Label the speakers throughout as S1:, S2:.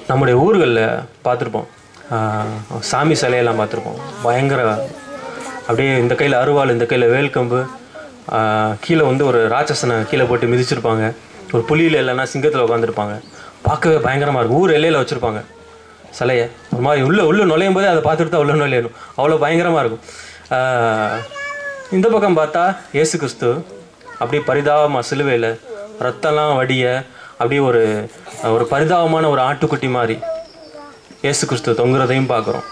S1: நம்முடைய ஊர்களில் பார்த்துருப்போம் ஆஹ் சாமி சிலையெல்லாம் பார்த்துருப்போம் பயங்கர அப்படியே இந்த கையில் அருவாள் இந்த கையில் வேல்கம்பு ஆஹ் கீழே வந்து ஒரு ராட்சசனை கீழே போட்டு மிதிச்சிருப்பாங்க ஒரு புலியில் இல்லைன்னா சிங்கத்தில் உட்காந்துருப்பாங்க பார்க்கவே பயங்கரமாக இருக்கும் ஊர் எல்லையில் வச்சுருப்பாங்க சிலையை ஒரு மாதிரி உள்ளே உள்ளே நுழையும் போதே அதை பார்த்துட்டு தான் உள்ள நுழையணும் அவ்வளோ பயங்கரமாக இருக்கும் ஆஹ் இந்த பக்கம் பார்த்தா இயேசு கிறிஸ்து அப்படியே பரிதாபமாக சிலுவையில் ரத்தம்லாம் வடிய அப்படியே ஒரு ஒரு பரிதாபமான ஒரு ஆட்டுக்குட்டி மாதிரி இயேசு கிறிஸ்து தொங்குறதையும் பார்க்குறோம்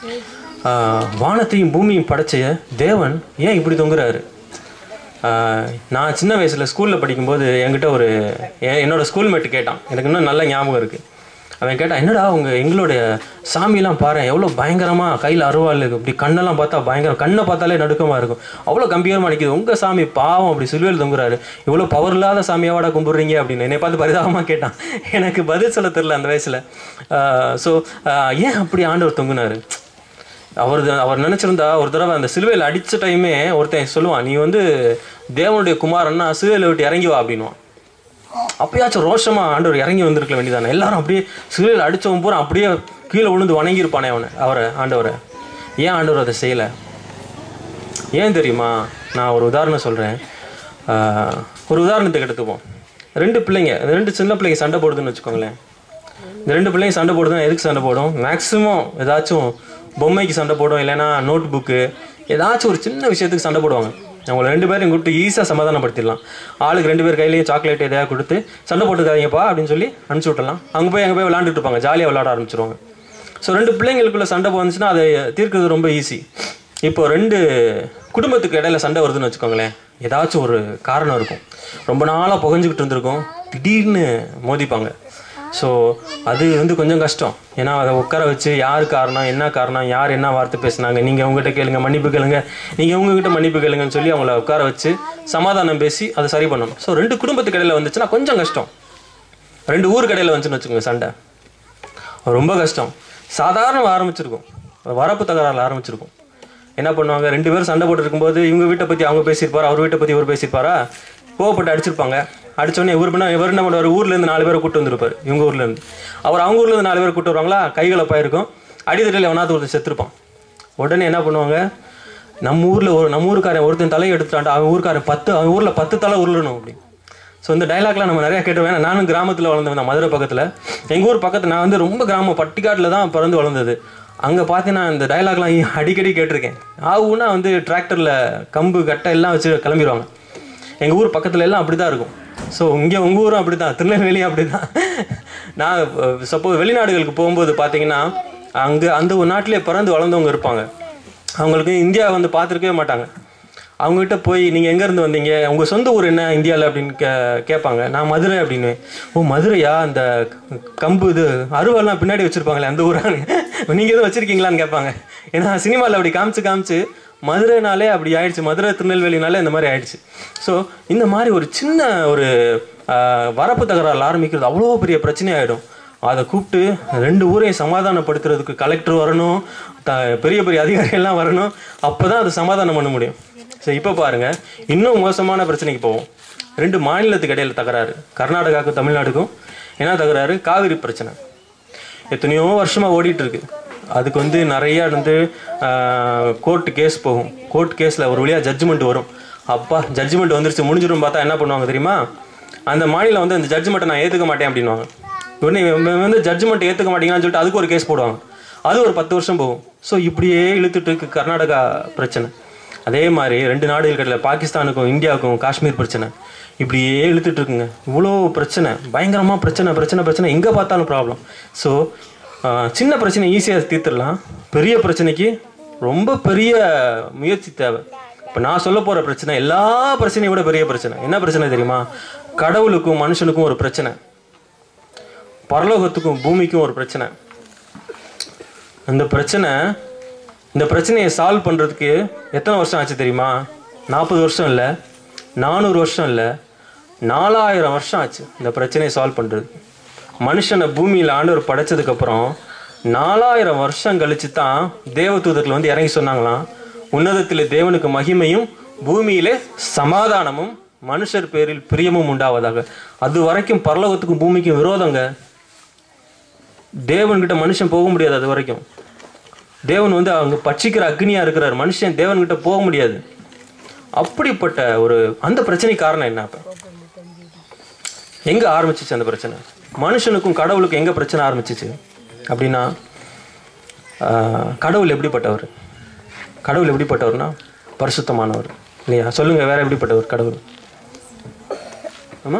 S1: வானத்தையும் பூமியும் படைச்ச தேவன் ஏன் இப்படி தொங்குறாரு ஆஹ் நான் சின்ன வயசில் ஸ்கூலில் படிக்கும்போது என்கிட்ட ஒரு எ- என்னோட ஸ்கூல்மேட் கேட்டான் எனக்கு இன்னும் நல்ல ஞாபகம் இருக்குது அவன் கேட்டான் என்னடா உங்க எங்களுடைய சாமிலாம் பாரு எவ்வளோ பயங்கரமாக கையில் அருவாள் இருக்கு இப்படி கண்ணெல்லாம் பார்த்தா பயங்கரம் கண்ணை பார்த்தாலே நடுக்கமாக இருக்கும் அவ்வளோ கம்பீரமாக நிற்கிது உங்கள் சாமி பாவம் அப்படி சிலுவையில் தொங்குறாரு இவ்வளோ பவர் இல்லாத சாமியாவாடா கும்பிடுறீங்க அப்படின்னு என்னை பார்த்து பரிதாபமாக கேட்டான் எனக்கு பதில் சொல்ல தெரில அந்த வயசில் ஸோ ஏன் அப்படி ஆண்டவர் தொங்குனாரு அவர் அவர் நினைச்சிருந்தா ஒரு தடவை அந்த சிலுவையில் அடிச்ச டைமே ஒருத்தன் சொல்லுவான் நீ வந்து தேவனுடைய குமாரன்னா சிலுவையில் விட்டு இறங்கி வா அப்படின்னுவான் அப்பயாச்சும் ரோஷமா ஆண்டவர் இறங்கி வந்திருக்க வேண்டியதானே எல்லாரும் அப்படியே சிலுவையில் அடிச்சவன் பூரா அப்படியே கீழே விழுந்து வணங்கியிருப்பானே அவனை அவரை ஆண்டவரை ஏன் ஆண்டவர் அதை செய்யலை ஏன் தெரியுமா நான் ஒரு உதாரணம் சொல்கிறேன் ஒரு உதாரணத்துக்கு எடுத்துப்போம் ரெண்டு பிள்ளைங்க இந்த ரெண்டு சின்ன பிள்ளைங்க சண்டை போடுதுன்னு வச்சுக்கோங்களேன் இந்த ரெண்டு பிள்ளைங்க சண்டை போடுதுன்னா எதுக்கு சண்டை போடும் மேக்ஸிமம் ஏதாச்சும் பொம்மைக்கு சண்டை போடும் இல்லைன்னா நோட் புக்கு ஏதாச்சும் ஒரு சின்ன விஷயத்துக்கு சண்டை போடுவாங்க அவங்கள ரெண்டு பேரும் கூப்பிட்டு ஈஸியாக சமாதானப்படுத்திடலாம் ஆளுக்கு ரெண்டு பேர் கையிலேயே சாக்லேட் எதையா கொடுத்து சண்டை போட்டுக்காதீங்கப்பா அப்படின்னு சொல்லி அனுப்பிச்சி விட்டலாம் அங்கே போய் அங்கே போய் விளாண்டுட்டு இருப்பாங்க ஜாலியாக விளாட ஆரம்பிச்சிருவாங்க ஸோ ரெண்டு பிள்ளைங்களுக்குள்ள சண்டை வந்துச்சுன்னா அதை தீர்க்கிறது ரொம்ப ஈஸி இப்போ ரெண்டு குடும்பத்துக்கு இடையில சண்டை வருதுன்னு வச்சுக்கோங்களேன் ஏதாச்சும் ஒரு காரணம் இருக்கும் ரொம்ப நாளாக புகஞ்சுக்கிட்டு இருந்திருக்கும் திடீர்னு மோதிப்பாங்க ஸோ அது வந்து கொஞ்சம் கஷ்டம் ஏன்னா அதை உட்கார வச்சு யார் காரணம் என்ன காரணம் யார் என்ன வார்த்தை பேசுனாங்க நீங்கள் உங்ககிட்ட கேளுங்க மன்னிப்பு கேளுங்க நீங்கள் உங்ககிட்ட மன்னிப்பு கேளுங்கன்னு சொல்லி அவங்கள உட்கார வச்சு சமாதானம் பேசி அதை சரி பண்ணணும் ஸோ ரெண்டு குடும்பத்துக்கு இடையில வந்துச்சுன்னா கொஞ்சம் கஷ்டம் ரெண்டு ஊருக்கு இடையில வந்துச்சுன்னு வச்சுக்கோங்க சண்டை ரொம்ப கஷ்டம் சாதாரண ஆரம்பிச்சிருக்கும் வரப்பு தகராறுல ஆரம்பிச்சிருக்கும் என்ன பண்ணுவாங்க ரெண்டு பேரும் சண்டை போட்டு இருக்கும்போது இவங்க வீட்டை பற்றி அவங்க பேசியிருப்பாரா அவர் வீட்டை பற்றி இவர் பேசியிருப்பாரா கோவப்பட்டு அடிச்சிருப்பாங்க அடிச்சோடனே இவர் பண்ண இவர் என்ன பண்ணுவார் ஊர்லேருந்து நாலு பேரை கூட்டு வந்திருப்பார் இவங்க ஊர்லேருந்து அவர் அவங்க ஊர்லேருந்து நாலு பேரை கூட்டு வருவாங்களா கைகளை பாயிருக்கும் அடித்தட்டில் எவனாவது ஒருத்தர் செத்துருப்பான் உடனே என்ன பண்ணுவாங்க நம்ம ஊரில் ஒரு நம்ம ஊருக்காரன் ஒருத்தன் தலையை எடுத்துட்டான்டா அவன் ஊருக்காரன் பத்து அவன் ஊரில் பத்து தலை உருளணும் அப்படி ஸோ இந்த டைலாக்லாம் நம்ம நிறையா கேட்டுருவேன் ஏன்னா நானும் கிராமத்தில் வளர்ந்தவன் தான் மதுரை பக்கத்தில் எங்கள் ஊர் பக்கத்தில் நான் வந்து ரொம்ப கிராமம் பட்டிக்காட்டில் தான் பிறந்து வளர்ந்தது அங்கே பார்த்தீங்கன்னா இந்த டைலாக்லாம் அடிக்கடி கேட்டிருக்கேன் ஆவுன்னா வந்து டிராக்டரில் கம்பு கட்டை எல்லாம் வச்சு கிளம்பிடுவாங்க எங்கள் ஊர் பக்கத்தில் எல்லாம் அப்படி தான் இருக்கும் ஸோ இங்கே உங்கள் ஊரும் அப்படி தான் திருநெல்வேலியும் அப்படி தான் நான் சப்போஸ் வெளிநாடுகளுக்கு போகும்போது பார்த்தீங்கன்னா அங்கே அந்த ஒரு நாட்டிலே பிறந்து வளர்ந்தவங்க இருப்பாங்க அவங்களுக்கு இந்தியா வந்து பார்த்துருக்கவே மாட்டாங்க அவங்ககிட்ட போய் நீங்கள் எங்கேருந்து வந்தீங்க உங்கள் சொந்த ஊர் என்ன இந்தியாவில் அப்படின்னு கே கேட்பாங்க நான் மதுரை அப்படின்னு ஓ மதுரையா அந்த கம்பு இது அருவெல்லாம் பின்னாடி வச்சுருப்பாங்களே அந்த ஊரான்னு நீங்கள் எதுவும் வச்சுருக்கீங்களான்னு கேட்பாங்க ஏன்னா சினிமாவில் அப்படி காமிச்சு காமிச்சு மதுரைனாலே அப்படி ஆயிடுச்சு மதுரை திருநெல்வேலினாலே இந்த மாதிரி ஆயிடுச்சு ஸோ இந்த மாதிரி ஒரு சின்ன ஒரு ஆஹ், வரப்பு தகராறு ஆரம்பிக்கிறது அவ்வளோ பெரிய பிரச்சனையாயிடும் அதை கூப்பிட்டு ரெண்டு ஊரையும் சமாதானப்படுத்துறதுக்கு கலெக்டர் வரணும் த பெரிய பெரிய அதிகாரிகள்லாம் வரணும் அப்போ தான் அதை சமாதானம் பண்ண முடியும் ஸோ இப்போ பாருங்க இன்னும் மோசமான பிரச்சனைக்கு போவோம் ரெண்டு மாநிலத்துக்கு இடையில தகராறு கர்நாடகாவுக்கும் தமிழ்நாடுக்கும் என்ன தகராறு காவிரி பிரச்சனை எத்தனையோ வருஷமாக ஓடிட்டு இருக்கு அதுக்கு வந்து நிறைய வந்து கோர்ட் கேஸ் போகும் கோர்ட் கேஸில் ஒரு வழியாக ஜட்ஜ்மெண்ட் வரும் அப்பா ஜட்ஜ்மெண்ட் வந்துருச்சு முடிஞ்சிடும் பார்த்தா என்ன பண்ணுவாங்க தெரியுமா அந்த மாநிலம் வந்து அந்த ஜட்ஜ்மெண்ட்டை நான் ஏற்றுக்க மாட்டேன் அப்படின்வாங்க உடனே இவன் வந்து ஜட்ஜ்மெண்ட் ஏற்றுக்க மாட்டீங்கன்னு சொல்லிட்டு அதுக்கு ஒரு கேஸ் போடுவாங்க அது ஒரு பத்து வருஷம் போகும் ஸோ இப்படியே இழுத்துட்டு இருக்கு கர்நாடகா பிரச்சனை அதே மாதிரி ரெண்டு நாடுகள் கிடையில பாகிஸ்தானுக்கும் இந்தியாவுக்கும் காஷ்மீர் பிரச்சனை இப்படியே இழுத்துட்டு இருக்குங்க இவ்வளோ பிரச்சனை பயங்கரமாக பிரச்சனை பிரச்சனை பிரச்சனை எங்கே பார்த்தாலும் ப்ராப்ளம் ஸோ சின்ன பிரச்சனை ஈஸியாக தீர்த்துடலாம் பெரிய பிரச்சனைக்கு ரொம்ப பெரிய முயற்சி தேவை இப்போ நான் சொல்ல போகிற பிரச்சனை எல்லா பிரச்சனையும் விட பெரிய பிரச்சனை என்ன பிரச்சனை தெரியுமா கடவுளுக்கும் மனுஷனுக்கும் ஒரு பிரச்சனை பரலோகத்துக்கும் பூமிக்கும் ஒரு பிரச்சனை அந்த பிரச்சனை இந்த பிரச்சனையை சால்வ் பண்ணுறதுக்கு எத்தனை வருஷம் ஆச்சு தெரியுமா நாற்பது வருஷம் இல்லை நானூறு வருஷம் இல்லை நாலாயிரம் வருஷம் ஆச்சு இந்த பிரச்சனையை சால்வ் பண்ணுறது மனுஷனை பூமியில் ஆண்டவர் படைச்சதுக்கப்புறம் நாலாயிரம் வருஷம் கழிச்சு தான் தேவதூதர்கள் வந்து இறங்கி சொன்னாங்களாம் உன்னதத்தில் தேவனுக்கு மகிமையும் பூமியிலே சமாதானமும் மனுஷர் பேரில் பிரியமும் உண்டாவதாக அது வரைக்கும் பரலோகத்துக்கும் பூமிக்கும் விரோதங்க தேவன்கிட்ட மனுஷன் போக முடியாது அது வரைக்கும் தேவன் வந்து அவங்க பட்சிக்கிற அக்னியா இருக்கிறார் மனுஷன் தேவன்கிட்ட போக முடியாது அப்படிப்பட்ட ஒரு அந்த பிரச்சனை காரணம் என்ன அப்ப எங்க ஆரம்பிச்சிச்சு அந்த பிரச்சனை மனுஷனுக்கும் கடவுளுக்கும் எங்க பிரச்சனை ஆரம்பிச்சிச்சு அப்படின்னா ஆஹ், கடவுள் எப்படிப்பட்டவர் கடவுள் எப்படிப்பட்டவர்னா பரிசுத்தமானவர் இல்லையா சொல்லுங்க வேற எப்படிப்பட்டவர் கடவுள் ஆமா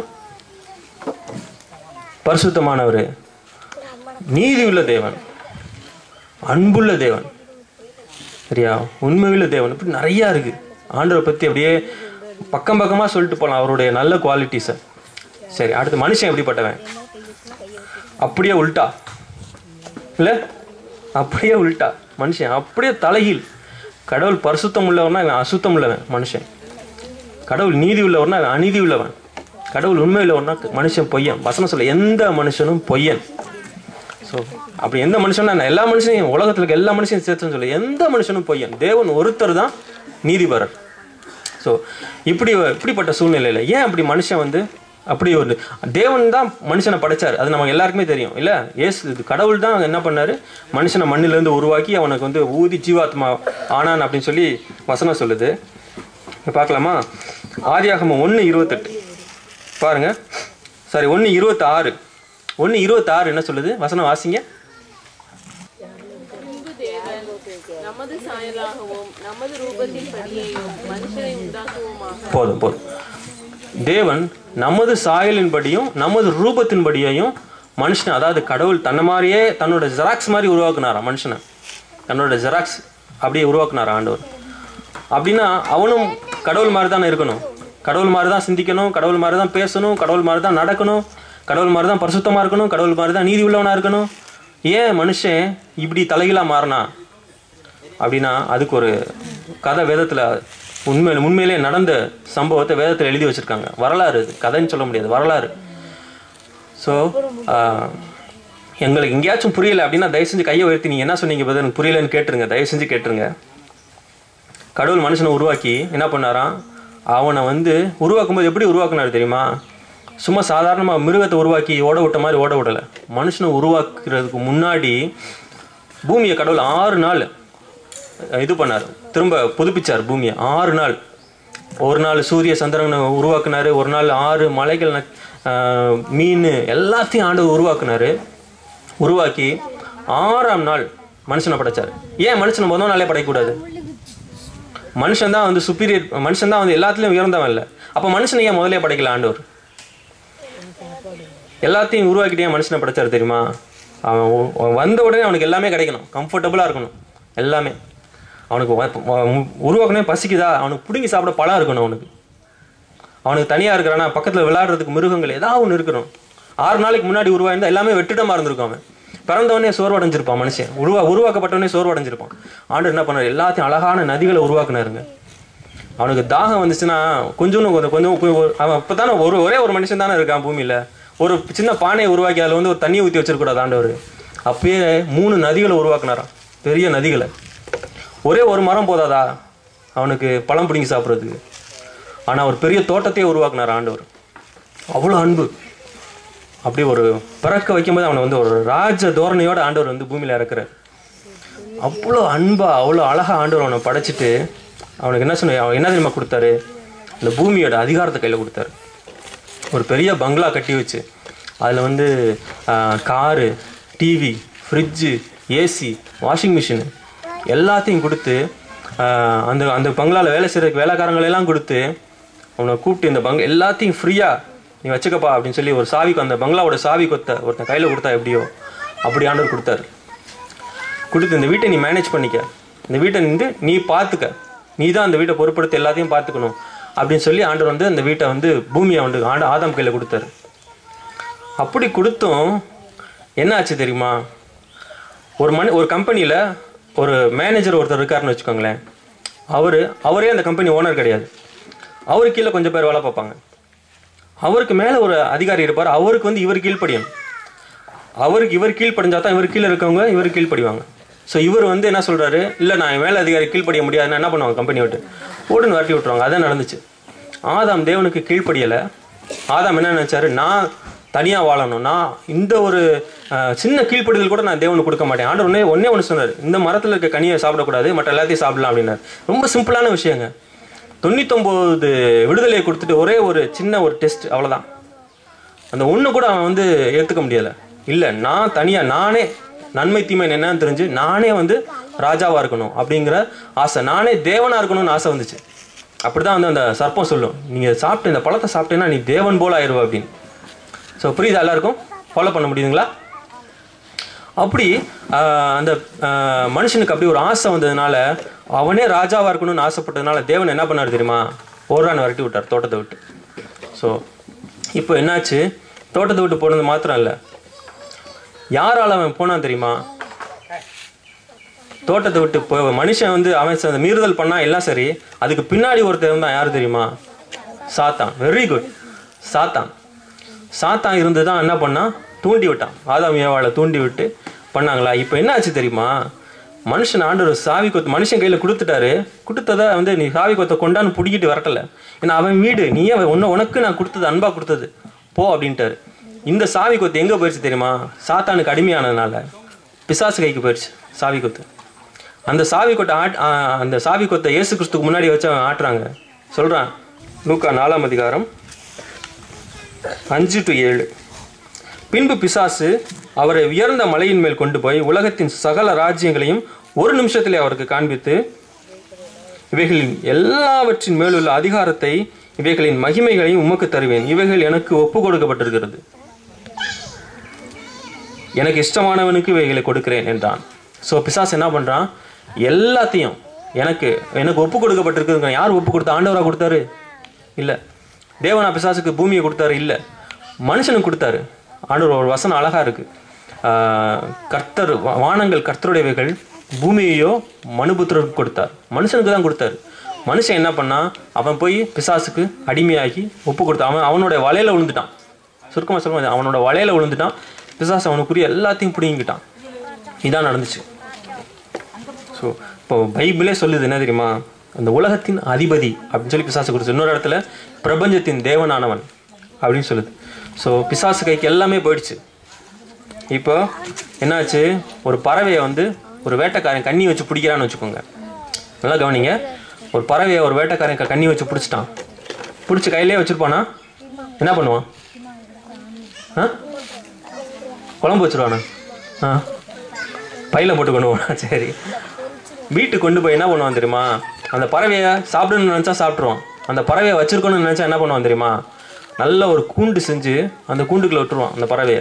S1: பரிசுத்தமானவர் நீதியுள்ள தேவன் அன்புள்ள தேவன் சரியா உண்மையுள்ள தேவன் இப்படி நிறையா இருக்கு ஆண்டவரை பத்தி அப்படியே பக்கம் பக்கமா சொல்லிட்டு போகலாம் அவருடைய நல்ல குவாலிட்டிஸை சரி அடுத்து மனுஷன் எப்படிப்பட்டவன் அப்படியே உல்டா இல்ல அப்படியே உல்டா மனுஷன் அப்படியே தலைகீழ் கடவுள் பரிசுத்தம் உள்ளவனா இவன் அசுத்தம் உள்ளவன் மனுஷன் கடவுள் நீதி உள்ளவனா இவன் அநீதி உள்ளவன் கடவுள் உண்மை உள்ளவனா மனுஷன் பொய்யன் வசனம் சொல்ல எந்த மனுஷனும் பொய்யன் ஸோ அப்படி எந்த மனுஷனும் நான் எல்லா மனுஷனையும் உலகத்துல இருக்க எல்லா மனுஷனையும் சேர்த்துன்னு சொல்ல எந்த மனுஷனும் பொய்யன் தேவன் ஒருத்தர் தான் நீதிபரர் ஸோ இப்படி இப்படிப்பட்ட சூழ்நிலையில் ஏன் அப்படி மனுஷன் வந்து அப்படி ஒரு தேவன் தான் மனுஷனை படைச்சார் அது நமக்கு எல்லாருக்குமே தெரியும் இல்ல ஏசு இது கடவுள் தான் என்ன பண்ணாரு மனுஷனை மண்ணிலிருந்து உருவாக்கி அவனுக்கு வந்து ஊதி ஜீவாத்மா ஆனான் அப்படின்னு சொல்லி வசனம் சொல்லுது இங்க பார்க்கலாமா ஆதியாகமம் ஒன்று இருபத்தெட்டு பாருங்க சாரி ஒன்று இருபத்தாறு ஒன்று இருபத்தாறு என்ன சொல்லுது வசனம் வாசிங்க
S2: பின்பு தேவன் நமது சாயலாகவும் நமது ரூபத்தின் படியையும் மனுஷனை உண்டாக்குவோமாக
S1: போதும் போதும் தேவன் நமது சாயலின்படியும் நமது ரூபத்தின்படியையும் மனுஷனை அதாவது கடவுள் தன்னை மாதிரியே தன்னோட ஜெராக்ஸ் மாதிரி உருவாக்குனாராம் மனுஷனை தன்னோட ஜெராக்ஸ் அப்படியே உருவாக்குனாரா ஆண்டவர் அப்படின்னா அவனும் கடவுள் மாதிரி தானே இருக்கணும் கடவுள் மாதிரி தான் சிந்திக்கணும் கடவுள் மாதிரி தான் பேசணும் கடவுள் மாதிரி தான் நடக்கணும் கடவுள் மாதிரி தான் பரிசுத்தமாக இருக்கணும் கடவுள் மாதிரி தான் நீதி உள்ளவனாக இருக்கணும் ஏன் மனுஷன் இப்படி தலைகீழாக மாறினா அப்படின்னா அதுக்கு ஒரு கதை வேதத்தில் உண்மையில உண்மையிலே நடந்த சம்பவத்தை வேதத்தில் எழுதி வச்சிருக்காங்க வரலாறு இது கதைன்னு சொல்ல முடியாது வரலாறு ஸோ எங்களுக்கு எங்கேயாச்சும் புரியல அப்படின்னா தயவு செஞ்சு கையை உயர்த்தி நீங்கள் என்ன சொன்னீங்க பதில் எனக்கு புரியலன்னு கேட்டுருங்க தயவு செஞ்சு கேட்டுருங்க கடவுள் மனுஷனை உருவாக்கி என்ன பண்ணாராம் அவனை வந்து உருவாக்கும்போது எப்படி உருவாக்குனாரு தெரியுமா சும்மா சாதாரணமாக மிருகத்தை உருவாக்கி ஓட விட்ட மாதிரி ஓட விடலை மனுஷனை உருவாக்குறதுக்கு முன்னாடி பூமியை கடவுள் ஆறு நாள் இது பண்ணார் திரும்ப புதுப்பிச்சார் பூமியை ஆறு நாள் ஒரு நாள் சூரிய சந்திரனை உருவாக்குனாரு ஒரு நாள் ஆறு மலைகள் ந- ஆஹ் மீன் எல்லாத்தையும் ஆண்டு உருவாக்குனாரு உருவாக்கி ஆறாம் நாள் மனுஷனை படைச்சார் ஏன் மனுஷனை முதல் நாளே படைக்கக்கூடாது மனுஷன் தான் வந்து சுப்பீரியர் மனுஷன் தான் வந்து எல்லாத்துலயும் உயர்ந்தவன் இல்லை அப்போ மனுஷனை ஏன் முதலே படைக்கல ஆண்டவர் எல்லாத்தையும் உருவாக்கிட்டே மனுஷனை படைச்சாரு தெரியுமா அவன் உ- அவன் வந்த உடனே அவனுக்கு எல்லாமே கிடைக்கணும் கம்ஃபர்டபுளாக இருக்கணும் எல்லாமே அவனுக்கு வ- வ- உருவாக்கனே பசிக்குதா அவனுக்கு பிடுங்கி சாப்பிட பழம் இருக்கணும் அவனுக்கு அவனுக்கு தனியாக இருக்கிறானா பக்கத்தில் விளையாடுறதுக்கு மிருகங்கள் ஏதாவது ஒன்று இருக்கணும் ஆறு நாளைக்கு முன்னாடி உருவாயிருந்தா எல்லாமே வெற்றிடமாக இருந்திருக்கும் அவன் பிறந்தவனே சோர்வடைஞ்சிருப்பான் மனுஷன் உருவா உருவாக்கப்பட்டவனே சோர்வடைஞ்சிருப்பான் ஆண்டு என்ன பண்ணார் எல்லாத்தையும் அழகான நதிகளை உருவாக்குனாருங்க அவனுக்கு தாகம் வந்துச்சுன்னா கொஞ்சம் கொஞ்சம் கொஞ்சம் கொ- அவன் இப்போ தானே ஒரு ஒரே ஒரு மனுஷன் தானே இருக்கான் பூமியில் ஒரு சின்ன பானையை உருவாக்கி அதில் வந்து ஒரு தண்ணியை ஊற்றி வச்சிருக்கூடாது ஆண்டவர் அப்பயே மூணு நதிகளை உருவாக்குனாராம் பெரிய நதிகளை ஒரே ஒரு மரம் போதாதா அவனுக்கு பழம் பிடுங்கி சாப்பிட்றதுக்கு ஆனால் ஒரு பெரிய தோட்டத்தையே உருவாக்குனார் ஆண்டவர் அவ்வளோ அன்பு அப்படி ஒரு பிறக்க வைக்கும்போது அவனை வந்து ஒரு ராஜ தோரணையோட ஆண்டவர் வந்து பூமியில் இறக்குறார் அவ்வளோ அன்பா அவ்வளோ அழகா ஆண்டவர் அவனை படைச்சிட்டு அவனுக்கு என்ன சொன்ன அவன் என்ன தெரியுமா கொடுத்தாரு இந்த பூமியோட அதிகாரத்தை கையில் கொடுத்தாரு ஒரு பெரிய பங்களா கட்டி வச்சு அதில் வந்து car TV fridge AC washing machine எல்லாத்தையும் கொடுத்து ஆஹ், அந்த அந்த பங்களாவில் வேலை செய்கிறதுக்கு வேலைக்காரங்களெல்லாம் கொடுத்து அவனை கூப்பிட்டு இந்த பங்க எல்லாத்தையும் ஃப்ரீயாக நீ வச்சுக்கப்பா அப்படின்னு சொல்லி ஒரு சாவி அந்த பங்களாவோட சாவி கொத்த ஒருத்தன் கையில் கொடுத்தா எப்படியோ அப்படி ஆண்டவர் கொடுத்தாரு கொடுத்து இந்த வீட்டை நீ மேனேஜ் பண்ணிக்க இந்த வீட்டை வந்து நீ பார்த்துக்க நீ தான் அந்த வீட்டை பொறுப்படுத்தி எல்லாத்தையும் பார்த்துக்கணும் அப்படின்னு சொல்லி ஆண்டவர் வந்து அந்த வீட்டை வந்து பூமியை வந்து ஆண்ட ஆதாம் கையில் கொடுத்தாரு அப்படி கொடுத்தும் என்ன ஆச்சு தெரியுமா ஒரு மனி ஒரு கம்பெனியில் ஒரு மேனேஜர் ஒருத்தர் இருக்காருன்னு வச்சுக்கோங்களேன் அவர் அவரே அந்த கம்பெனி ஓனர் கிடையாது அவரு கீழே கொஞ்சம் பேர் வேலை பார்ப்பாங்க அவருக்கு மேலே ஒரு அதிகாரி இருப்பார் அவருக்கு வந்து இவர் கீழ்ப்படியணும் அவருக்கு இவர் கீழ்ப்படிஞ்சா தான் இவர் கீழே இருக்கவங்க இவர் கீழ்ப்படிவாங்க ஸோ இவர் வந்து என்ன சொல்றாரு இல்லை நான் என் மேலே அதிகாரி கீழ்ப்படிய முடியாதுன்னா என்ன பண்ணுவாங்க கம்பெனி விட்டு ஓடுன்னு வரட்டி விட்டுருவாங்க அதான் நடந்துச்சு ஆதாம் தேவனுக்கு கீழ்ப்படியலை ஆதாம் என்ன நினைச்சாரு நான் தனியாக வாழணும் நான் இந்த ஒரு அஹ், சின்ன கீழ்ப்படுதல் கூட நான் தேவனுக்கு கொடுக்க மாட்டேன் ஆண்டவர் ஒன்னே ஒன்னே ஒன்று சொன்னார் இந்த மரத்தில் இருக்க கனியை சாப்பிடக்கூடாது மற்ற எல்லாத்தையும் சாப்பிடலாம் அப்படின்னாரு ரொம்ப சிம்பிளான விஷயங்க தொண்ணூத்தொம்பது விடுதலையை கொடுத்துட்டு ஒரே ஒரு சின்ன ஒரு டெஸ்ட் அவ்வளோதான் அந்த ஒன்று கூட அவன் வந்து ஏற்றுக்க முடியலை இல்லை நான் தனியாக நானே நன்மை தீமை என்னன்னு தெரிஞ்சு நானே வந்து ராஜாவாக இருக்கணும் அப்படிங்கிற ஆசை நானே தேவனாக இருக்கணும்னு ஆசை வந்துச்சு அப்படிதான் வந்து அந்த சர்ப்பம் சொல்லும் நீங்கள் சாப்பிட்டு இந்த பழத்தை சாப்பிட்டேன்னா நீ தேவன் போல ஆயிடுவ அப்படின்னு ஸோ புரியுதா எல்லாருக்கும் ஃபாலோ பண்ண முடியுதுங்களா அப்படி ஆஹ், அந்த ஆஹ், மனுஷனுக்கு அப்படி ஒரு ஆசை வந்ததுனால அவனே ராஜாவாக இருக்கணும்னு ஆசைப்பட்டதுனால தேவன் என்ன பண்ணார் தெரியுமா ஓரான் விரட்டி விட்டார் தோட்டத்தை விட்டு ஸோ இப்போ என்னாச்சு தோட்டத்தை விட்டு போனது மாத்திரம் இல்லை யாரால் அவன் போனான் தெரியுமா தோட்டத்தை விட்டு போ மனுஷன் வந்து அவன் ச- மீறுதல் பண்ணா எல்லாம் சரி அதுக்கு பின்னாடி ஒருத்தர் இருந்தான் யார் தெரியுமா சாத்தான் வெரி குட் சாத்தான் சாத்தான் இருந்து தான் என்ன பண்ணான் தூண்டி விட்டான் ஆதாம் ஏவாளை தூண்டி விட்டு பண்ணாங்களா இப்போ என்ன ஆச்சு தெரியுமா மனுஷன் ஆண்டவர் சாவி கொத்து மனுஷன் கையில் கொடுத்துட்டாரு கொடுத்ததை வந்து நீ சாவி கொத்தை கொண்டான்னு பிடிக்கிட்டு வரட்டல ஏன்னா அவன் வீடு நீயே உன்ன உனக்கு நான் கொடுத்தது அன்பா கொடுத்தது போ அப்படின்ட்டாரு இந்த சாவி கொத்து எங்கே போயிடுச்சு தெரியுமா சாத்தானுக்கு அடிமையானதுனால பிசாசு கைக்கு போயிடுச்சு சாவி கொத்து அந்த சாவி கொட்டை ஆட் ஆ, அந்த சாவி கொத்தை இயேசு கிறிஸ்துக்கு முன்னாடி வச்சு அவன் ஆட்டுறாங்க சொல்கிறான் லூக்கா நாலாம் அதிகாரம் அஞ்சு டு ஏழு பின்பு பிசாசு அவரை உயர்ந்த மலையின் மேல் கொண்டு போய் உலகத்தின் சகல ராஜ்யங்களையும் ஒரு நிமிஷத்திலே அவருக்கு காண்பித்து இவைகளின் எல்லாவற்றின் மேலுள்ள அதிகாரத்தை இவைகளின் மகிமைகளையும் உமக்கு தருவேன் இவைகள் எனக்கு ஒப்பு கொடுக்கப்பட்டிருக்கிறது எனக்கு இஷ்டமானவனுக்கு இவைகளை கொடுக்கிறேன் என்றான் ஸோ பிசாஸ் என்ன பண்ணுறான் எல்லாத்தையும் எனக்கு எனக்கு ஒப்பு கொடுக்கப்பட்டிருக்குதுங்க யார் ஒப்பு கொடுத்தா ஆண்டவராக கொடுத்தாரு இல்லை தேவனா பிசாசுக்கு பூமியை கொடுத்தாரு இல்லை மனுஷனுக்கு கொடுத்தாரு ஆண்டவர் ஒரு வசனம் அழகா இருக்கு ஆஹ், கர்த்தர் வா- வானங்கள் கர்த்தருடையவைகள் பூமியையோ மனுபுத்திரருக்கு கொடுத்தார் மனுஷனுக்கு தான் கொடுத்தாரு மனுஷன் என்ன பண்ணா அவன் போய் பிசாசுக்கு அடிமையாகி ஒப்பு கொடுத்தான் அவன் அவனோட வலையில விழுந்துட்டான் சுருக்கமாக சொல்லுவாங்க அவனோட வலையில விழுந்துட்டான் பிசாசு அவனுக்குரிய எல்லாத்தையும் பிடிங்கிட்டான் இதான் நடந்துச்சு ஸோ இப்போ பைபிளே சொல்லுது என்ன தெரியுமா அந்த உலகத்தின் அதிபதி அப்படின்னு சொல்லி பிசாசு கொடுத்து இன்னொரு இடத்துல பிரபஞ்சத்தின் தேவனானவன் அப்படின்னு சொல்லுது ஸோ பிசாசு கைக்கு எல்லாமே போயிடுச்சு இப்போ என்னாச்சு ஒரு பறவையை வந்து ஒரு வேட்டைக்காரன் கண்ணி வச்சு பிடிக்கிறான்னு வச்சுக்கோங்க நல்லா கவனிங்க ஒரு பறவையை ஒரு வேட்டைக்காரன் க- கண்ணி வச்சு பிடிச்சிட்டான் பிடிச்சி கையிலே வச்சிருப்பானா என்ன பண்ணுவான் ஆ குழம்பு வச்சிருவானா ஆ பையில போட்டு கொண்டு போனா சரி வீட்டுக்கு கொண்டு போய் என்ன பண்ணுவான் தெரியுமா அந்த பறவையை சாப்பிடணும்னு நினச்சா சாப்பிட்ருவான் அந்த பறவையை வச்சிருக்கணும்னு நினச்சா என்ன பண்ணுவான் தெரியுமா நல்ல ஒரு கூண்டு செஞ்சு அந்த கூண்டுக்குள்ள விட்டுருவான் அந்த பறவையை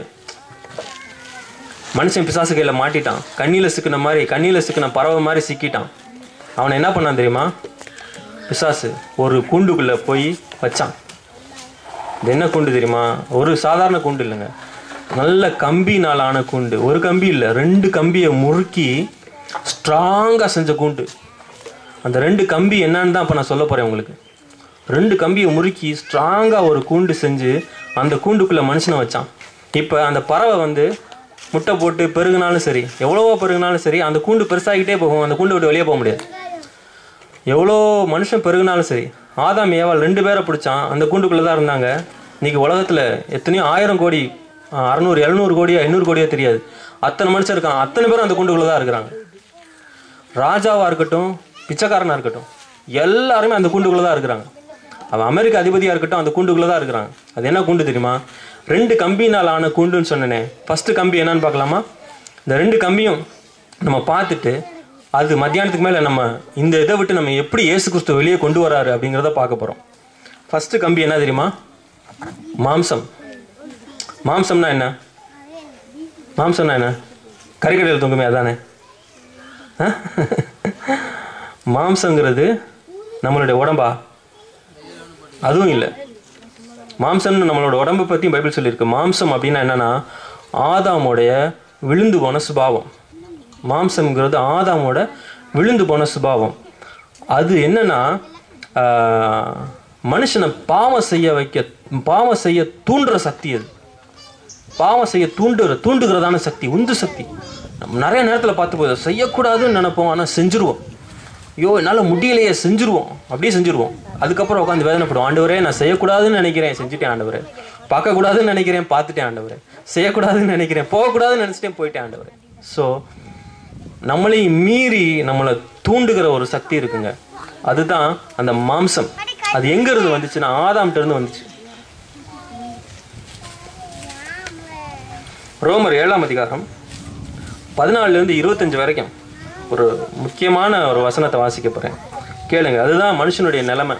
S1: மனுஷன் பிசாசு கையில் மாட்டிட்டான் கண்ணியில் சிக்கின மாதிரி கண்ணியில் சிக்கின பறவை மாதிரி சிக்கிட்டான் அவனை என்ன பண்ணான் தெரியுமா பிசாசு ஒரு கூண்டுக்குள்ளே போய் வச்சான் இது என்ன கூண்டு தெரியுமா ஒரு சாதாரண கூண்டு இல்லைங்க நல்ல கம்பினால் ஆன கூண்டு ஒரு கம்பி இல்லை ரெண்டு கம்பியை முறுக்கி ஸ்ட்ராங்காக செஞ்ச கூண்டு அந்த ரெண்டு கம்பி என்னன்னு தான் இப்போ நான் சொல்ல போகிறேன் உங்களுக்கு ரெண்டு கம்பியை முறுக்கி ஸ்ட்ராங்காக ஒரு கூண்டு செஞ்சு அந்த கூண்டுக்குள்ளே மனுஷனை வச்சான் இப்போ அந்த பறவை வந்து முட்டை போட்டு பெருகுனாலும் சரி எவ்வளவோ பெருகுனாலும் சரி அந்த கூண்டு பெருசாகிட்டே போகும் அந்த கூண்டு விட்டு வெளியே போக முடியாது எவ்வளோ மனுஷன் பெருகுனாலும் சரி ஆதாம் ஏவாள் ரெண்டு பேரை பிடிச்சான் அந்த கூண்டுக்குள்ளே தான் இருந்தாங்க இன்னைக்கு உலகத்தில் எத்தனையோ ஆயிரம் கோடி ஆஹ், அறநூறு எழுநூறு கோடியோ ஐநூறு கோடியோ தெரியாது அத்தனை மனுஷன் இருக்கான் அத்தனை பேரும் அந்த கூண்டுக்குள்ளே தான் இருக்கிறாங்க ராஜாவாக இருக்கட்டும் பிச்சைக்காரனாக இருக்கட்டும் எல்லாருமே அந்த கூண்டுக்குள்ளே தான் இருக்கிறாங்க அவன் அமெரிக்க அதிபதியாக இருக்கட்டும் அந்த கூண்டுக்குள்ளே தான் இருக்கிறாங்க அது என்ன கூண்டு தெரியுமா ரெண்டு கம்பினால் ஆன கூண்டுன்னு சொன்னேனே ஃபஸ்ட்டு கம்பி என்னன்னு பார்க்கலாமா இந்த ரெண்டு கம்பியும் நம்ம பார்த்துட்டு அது மத்தியானத்துக்கு மேலே நம்ம இந்த இதை விட்டு நம்ம எப்படி இயேசு கிறிஸ்து வெளியே கொண்டு வராரு அப்படிங்கிறத பார்க்க போகிறோம் ஃபஸ்ட்டு கம்பி என்ன தெரியுமா மாம்சம் மாம்சம்னா என்ன மாம்சம்னா என்ன கறிக்கடையில் தொங்குமே அதானே ஆ? மாம்சங்கிறது நம்மளுடைய உடம்பா அதுவும் இல்லை மாம்சம்னு நம்மளோட உடம்பை பற்றியும் பைபிள் சொல்லியிருக்கு மாம்சம் அப்படின்னா என்னன்னா ஆதாமோடைய விழுந்து போன சுபாவம் மாம்சம்ங்கிறது ஆதாமோட விழுந்து போன சுபாவம் அது என்னன்னா ஆஹ், மனுஷனை பாவம் செய்ய வைக்க பாவம் செய்ய தூண்டுற சக்தி அது பாவம் செய்ய தூண்டுற தூண்டுகிறதான சக்தி உந்து சக்தி நம்ம நிறைய நேரத்தில் பார்த்து போய் செய்யக்கூடாதுன்னு நினைப்போம் ஆனால் செஞ்சுருவோம் ஐயோ என்னால் முடியலையே செஞ்சுருவோம் அப்படியே செஞ்சுருவோம் அதுக்கப்புறம் உட்காந்து வேதனைப்படுவோம் ஆண்டவரே நான் செய்யக்கூடாதுன்னு நினைக்கிறேன் செஞ்சுட்டேன் ஆண்டவரே பார்க்கக்கூடாதுன்னு நினைக்கிறேன் பார்த்துட்டேன் ஆண்டவரே செய்யக்கூடாதுன்னு நினைக்கிறேன் போகக்கூடாதுன்னு நினச்சிட்டேன் போயிட்டேன் ஆண்டவரே ஸோ நம்மளையும் மீறி நம்மளை தூண்டுகிற ஒரு சக்தி இருக்குங்க அதுதான் அந்த மாம்சம் அது எங்க இருந்து வந்துச்சுன்னா ஆதாம்கிட்ட இருந்து வந்துச்சு ரோமர் ஏழாம் அதிகாரம் பதினாலுல இருந்து இருபத்தஞ்சு வரைக்கும் ஒரு முக்கியமான ஒரு வசனத்தை வாசிக்க போறேன் கேளுங்க அதுதான் மனுஷனுடைய நிலைமை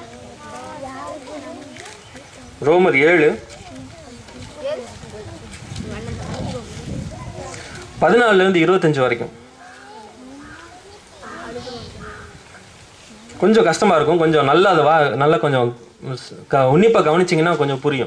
S1: ரோமர் ஏழு பதினாலுல இருந்து இருபத்தஞ்சு வரைக்கும் கொஞ்சம் கஷ்டமா இருக்கும் கொஞ்சம் நல்லா அதை வா நல்லா கொஞ்சம் க- உன்னிப்பா கவனிச்சிங்கன்னா கொஞ்சம் புரியும்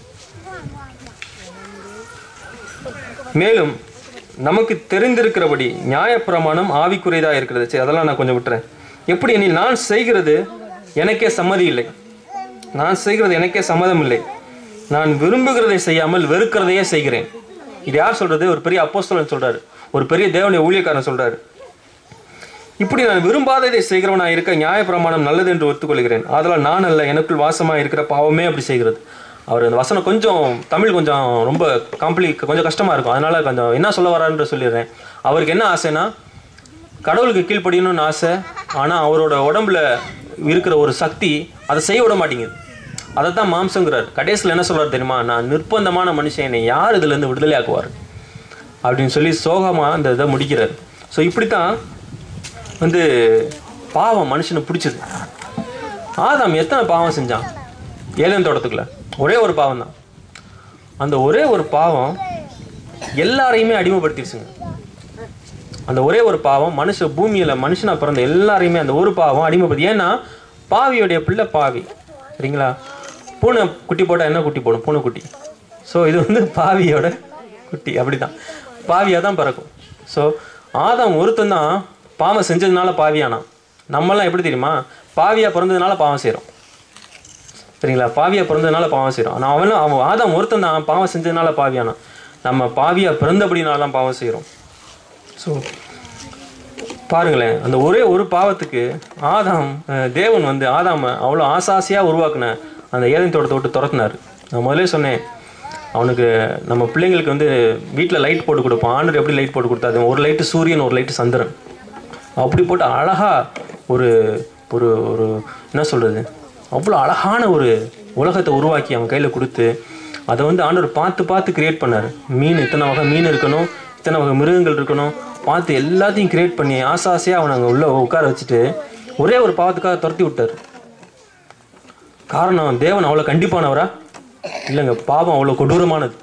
S1: மேலும் நமக்கு தெரிந்திருக்கிறபடி நியாயப்பிரமாணம் ஆவிக்குரியதா இருக்கிறது சரி அதெல்லாம் நான் கொஞ்சம் விட்டுறேன் எப்படி எனில் நான் செய்கிறது எனக்கே சம்மதி இல்லை நான் செய்கிறது எனக்கே சம்மதம் இல்லை நான் விரும்புகிறதை செய்யாமல் வெறுக்கிறதையே செய்கிறேன் இது யார் சொல்றது ஒரு பெரிய அப்போஸ்தலன் சொல்றாரு ஒரு பெரிய தேவனுடைய ஊழியக்காரன் சொல்றாரு இப்படி நான் விரும்பாததை செய்கிறவனா இருக்க நியாயப்பிரமாணம் நல்லது என்று ஒத்துக்கொள்கிறேன் ஆதலால் நான் அல்ல எனக்குள் வாசமா இருக்கிற பாவமே அப்படி செய்கிறது அவர் அந்த வசனம் கொஞ்சம் தமிழ் கொஞ்சம் ரொம்ப காம்ப்ளி கொஞ்சம் கஷ்டமா இருக்கும் அதனால கொஞ்சம் என்ன சொல்ல வரான்னு சொல்லிடுறேன் அவருக்கு என்ன ஆசைனா கடவுளுக்கு கீழ்ப்படியணும்னு ஆசை ஆனா அவரோட உடம்புல இருக்கிற ஒரு சக்தி அதை செய்ய விட மாட்டேங்குது அதை தான் மாம்சங்கிறார் கடைசியில் என்ன சொல்றாரு தெரியுமா நான் நிர்பந்தமான மனுஷன் என்னை யார் இதுல இருந்து விடுதலை ஆக்குவார் அப்படின்னு சொல்லி சோகமா அந்த இதை முடிக்கிறார் ஸோ இப்படித்தான் வந்து பாவம் மனுஷனை பிடிச்சது ஆதாம் எத்தனை பாவம் செஞ்சான் ஏதேன் தோட்டத்துக்குள்ள ஒரே ஒரு பாவம் தான் அந்த ஒரே ஒரு பாவம் எல்லாரையுமே அடிமைப்படுத்திடுச்சுங்க அந்த ஒரே ஒரு பாவம் மனுஷ பூமியில மனுஷனா பிறந்த எல்லாரையுமே அந்த ஒரு பாவம் அடிமைப்படுத்தி ஏன்னா பாவியோடைய பிள்ளை பாவி சரிங்களா பூனை குட்டி போட்டால் என்ன குட்டி போடும் பூனை குட்டி ஸோ இது வந்து பாவியோட குட்டி அப்படிதான் பாவியாக தான் பிறக்கும் ஸோ ஆதாம் ஒருத்தன் தான் பாவம் செஞ்சதுனால பாவியானான் நம்மலாம் எப்படி தெரியுமா பாவியா பிறந்ததுனால பாவம் செய்கிறோம் சரிங்களா பாவியா பிறந்ததுனால பாவம் செய்கிறோம் ஆனால் அவனும் அவன் ஆதாம் ஒருத்தன் தான் பாவம் செஞ்சதுனால பாவியானான் நம்ம பாவியா பிறந்தபடினால தான் பாவம் செய்கிறோம் ஸோ பாருங்களேன் அந்த ஒரே ஒரு பாவத்துக்கு ஆதாம் அஹ், தேவன் வந்து ஆதாம அவ்வளோ ஆசாசியாக உருவாக்குன அந்த ஏதன் தோட்டத்தை விட்டு துரத்துனாரு நான் முதல்ல சொன்னேன் அவனுக்கு நம்ம பிள்ளைங்களுக்கு வந்து வீட்டில் லைட் போட்டு கொடுப்போம் ஆண்டர் எப்படி லைட் போட்டு கொடுத்தாரு ஒரு லைட்டு சூரியன் ஒரு லைட்டு சந்திரன் அப்படி போட்டு அழகா ஒரு ஒரு ஒரு என்ன சொல்றது அவ்வளோ அழகான ஒரு உலகத்தை உருவாக்கி அவன் கையில் கொடுத்து அதை வந்து ஆண்டவர் பார்த்து பார்த்து கிரியேட் பண்ணார் மீன் இத்தனை வகை மீன் இருக்கணும் இத்தனை வகை மிருகங்கள் இருக்கணும் பார்த்து எல்லாத்தையும் கிரியேட் பண்ணி ஆசை ஆசையாக அவனை அங்கே உள்ள உட்கார வச்சுட்டு ஒரே ஒரு பாவத்துக்காக துரத்தி விட்டார் காரணம் தேவன் அவ்வளோ கண்டிப்பானவரா இல்லைங்க பாவம் அவ்வளோ கொடூரமானது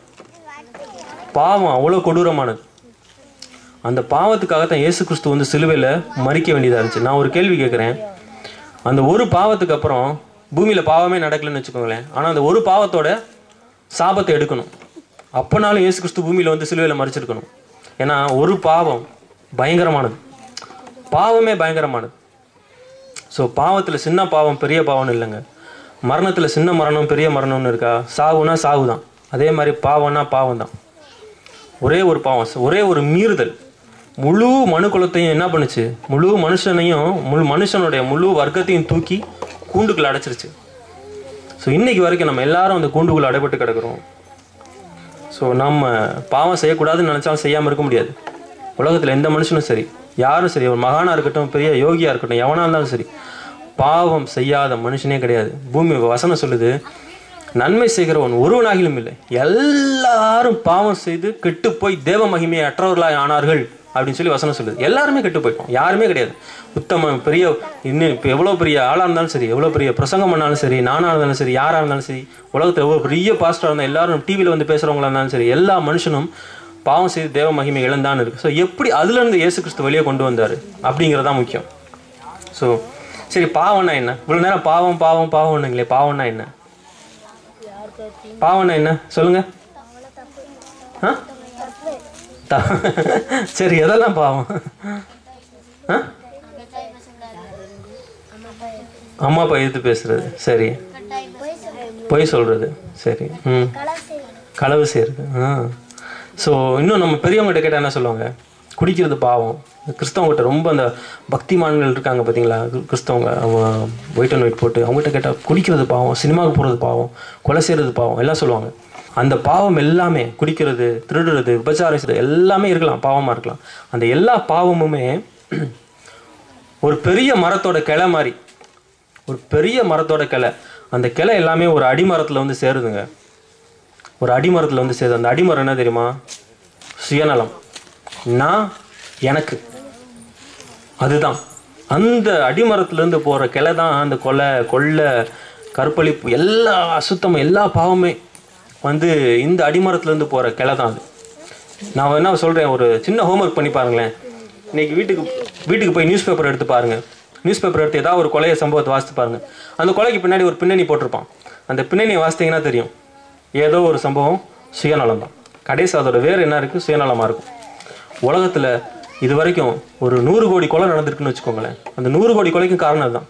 S1: பாவம் அவ்வளோ கொடூரமானது அந்த பாவத்துக்காக தான் இயேசு கிறிஸ்து வந்து சிலுவையில் மறிக்க வேண்டியதாக இருந்துச்சு நான் ஒரு கேள்வி கேட்குறேன் அந்த ஒரு பாவத்துக்கு அப்புறம் பூமியில் பாவமே நடக்கலைன்னு வச்சுக்கோங்களேன் ஆனால் அந்த ஒரு பாவத்தோட சாபத்தை எடுக்கணும் அப்போனாலும் இயேசு கிறிஸ்து பூமியில் வந்து சிலுவையில் மறிச்சிருக்கணும் ஏன்னா ஒரு பாவம் பயங்கரமானது பாவமே பயங்கரமானது ஸோ பாவத்தில் சின்ன பாவம் பெரிய பாவம்னு இல்லைங்க மரணத்தில் சின்ன மரணம் பெரிய மரணம்னு இருக்கா சாவுனா சாவு தான் அதே மாதிரி பாவம்னா பாவம் தான் ஒரே ஒரு பாவம் ஒரே ஒரு மீறுதல் முழு மனு குலத்தையும் என்ன பண்ணுச்சு முழு மனுஷனையும் முழு மனுஷனுடைய முழு வர்க்கத்தையும் தூக்கி கூண்டுக்குள்ள அடைச்சிருச்சு ஸோ இன்னைக்கு வரைக்கும் நம்ம எல்லாரும் அந்த கூண்டுக்குள்ள அடைபட்டு கிடக்குறோம் ஸோ நம்ம பாவம் செய்யக்கூடாதுன்னு நினச்சாலும் செய்யாமல் இருக்க முடியாது உலகத்தில் எந்த மனுஷனும் சரி யாரும் சரி ஒரு மகானா இருக்கட்டும் பெரிய யோகியா இருக்கட்டும் எவனா இருந்தாலும் சரி பாவம் செய்யாத மனுஷனே கிடையாது பூமி வசனம் சொல்லுது நன்மை செய்கிறவன் ஒருவனாகிலும் இல்லை எல்லாரும் பாவம் செய்து கெட்டு போய் தேவ மகிமையை அற்றவர்களாய் ஆனார்கள் அப்படின்னு சொல்லி வசனம் சொல்லுது எல்லாருமே கெட்டு போயிட்டோம் யாருமே கிடையாது உத்தம பெரிய இன்னும் இப்போ எவ்வளோ பெரிய ஆளாக இருந்தாலும் சரி எவ்வளோ பெரிய பிரசங்கம் பண்ணாலும் சரி நானாக இருந்தாலும் சரி யாராக இருந்தாலும் சரி உலகத்தில் எவ்வளோ பெரிய பாஸ்டராக இருந்தால் எல்லாரும் டிவியில் வந்து பேசுகிறவங்களா இருந்தாலும் சரி எல்லா மனுஷனும் பாவம் செய்து தேவ மகிமை இழந்தான்னு இருக்கு ஸோ எப்படி அதுலேருந்து இயேசு கிறிஸ்து வெளியே கொண்டு வந்தார் அப்படிங்கிறதா முக்கியம் ஸோ சரி பாவம்னா என்ன இவ்வளோ நேரம் பாவம் பாவம் பாவம்னுங்களே பாவம்னா என்ன பாவம்னா என்ன சொல்லுங்க ஆ த- சரி எதெல்லாம் பாவம் ஆ அம்மா அப்பா எதிர்த்து பேசுறது சரி பொய் சொல்றது சரி ம் களவு செய்யறது ஆ ஸோ இன்னும் நம்ம பெரியவங்ககிட்ட கேட்டால் என்ன சொல்லுவாங்க குடிக்கிறது பாவம் கிறிஸ்தவங்ககிட்ட ரொம்ப அந்த பக்திமான்கள் இருக்காங்க பார்த்தீங்களா கிறிஸ்தவங்க கிறிஸ்தவங்க ஒயிட் அண்ட் ஒயிட் போட்டு அவங்ககிட்ட கேட்டால் குடிக்கிறது பாவம் சினிமாவுக்கு போகிறது பாவம் கொலை செய்கிறது பாவம் எல்லாம் சொல்லுவாங்க அந்த பாவம் எல்லாமே குடிக்கிறது திருடுறது விபச்சாரம் செய்றது எல்லாமே இருக்கலாம் பாவமாக இருக்கலாம் அந்த எல்லா பாவமுமே ஒரு பெரிய மரத்தோட கிளை மாதிரி ஒரு பெரிய மரத்தோட கிளை அந்த கிளை எல்லாமே ஒரு அடிமரத்தில் வந்து சேருதுங்க ஒரு அடிமரத்தில் வந்து சேருது அந்த அடிமரம் என்ன தெரியுமா சுயநலம் நான் எனக்கு அதுதான் அந்த அடிமரத்துலேருந்து போகிற கிளை தான் அந்த கொலை கொள்ளை கற்பழிப்பு எல்லா அசுத்தமும் எல்லா பாவமே வந்து இந்த அடிமரத்துலேருந்து போகிற கிளை தான் அது நான் என்ன சொல்கிறேன் ஒரு சின்ன ஹோம்ஒர்க் பண்ணி பாருங்களேன் இன்னைக்கு வீட்டுக்கு வீட்டுக்கு போய் நியூஸ் பேப்பர் எடுத்து பாருங்க நியூஸ் பேப்பர் எடுத்து ஏதாவது ஒரு கொலைய சம்பவத்தை வாசித்து பாருங்க அந்த கொலைக்கு பின்னாடி ஒரு பின்னணி போட்டிருப்பான் அந்த பின்னணியை வாசித்தீங்கன்னா தெரியும் ஏதோ ஒரு சம்பவம் சுயநலம் தான் கடைசி அதோட வேர் என்ன இருக்குது சுயநலமாக இருக்கும் உலகத்தில் இது வரைக்கும் ஒரு நூறு கோடி கொலை நடந்திருக்குன்னு வச்சுக்கோங்களேன் அந்த நூறு கோடி கொலைக்கும் காரணம் அதுதான்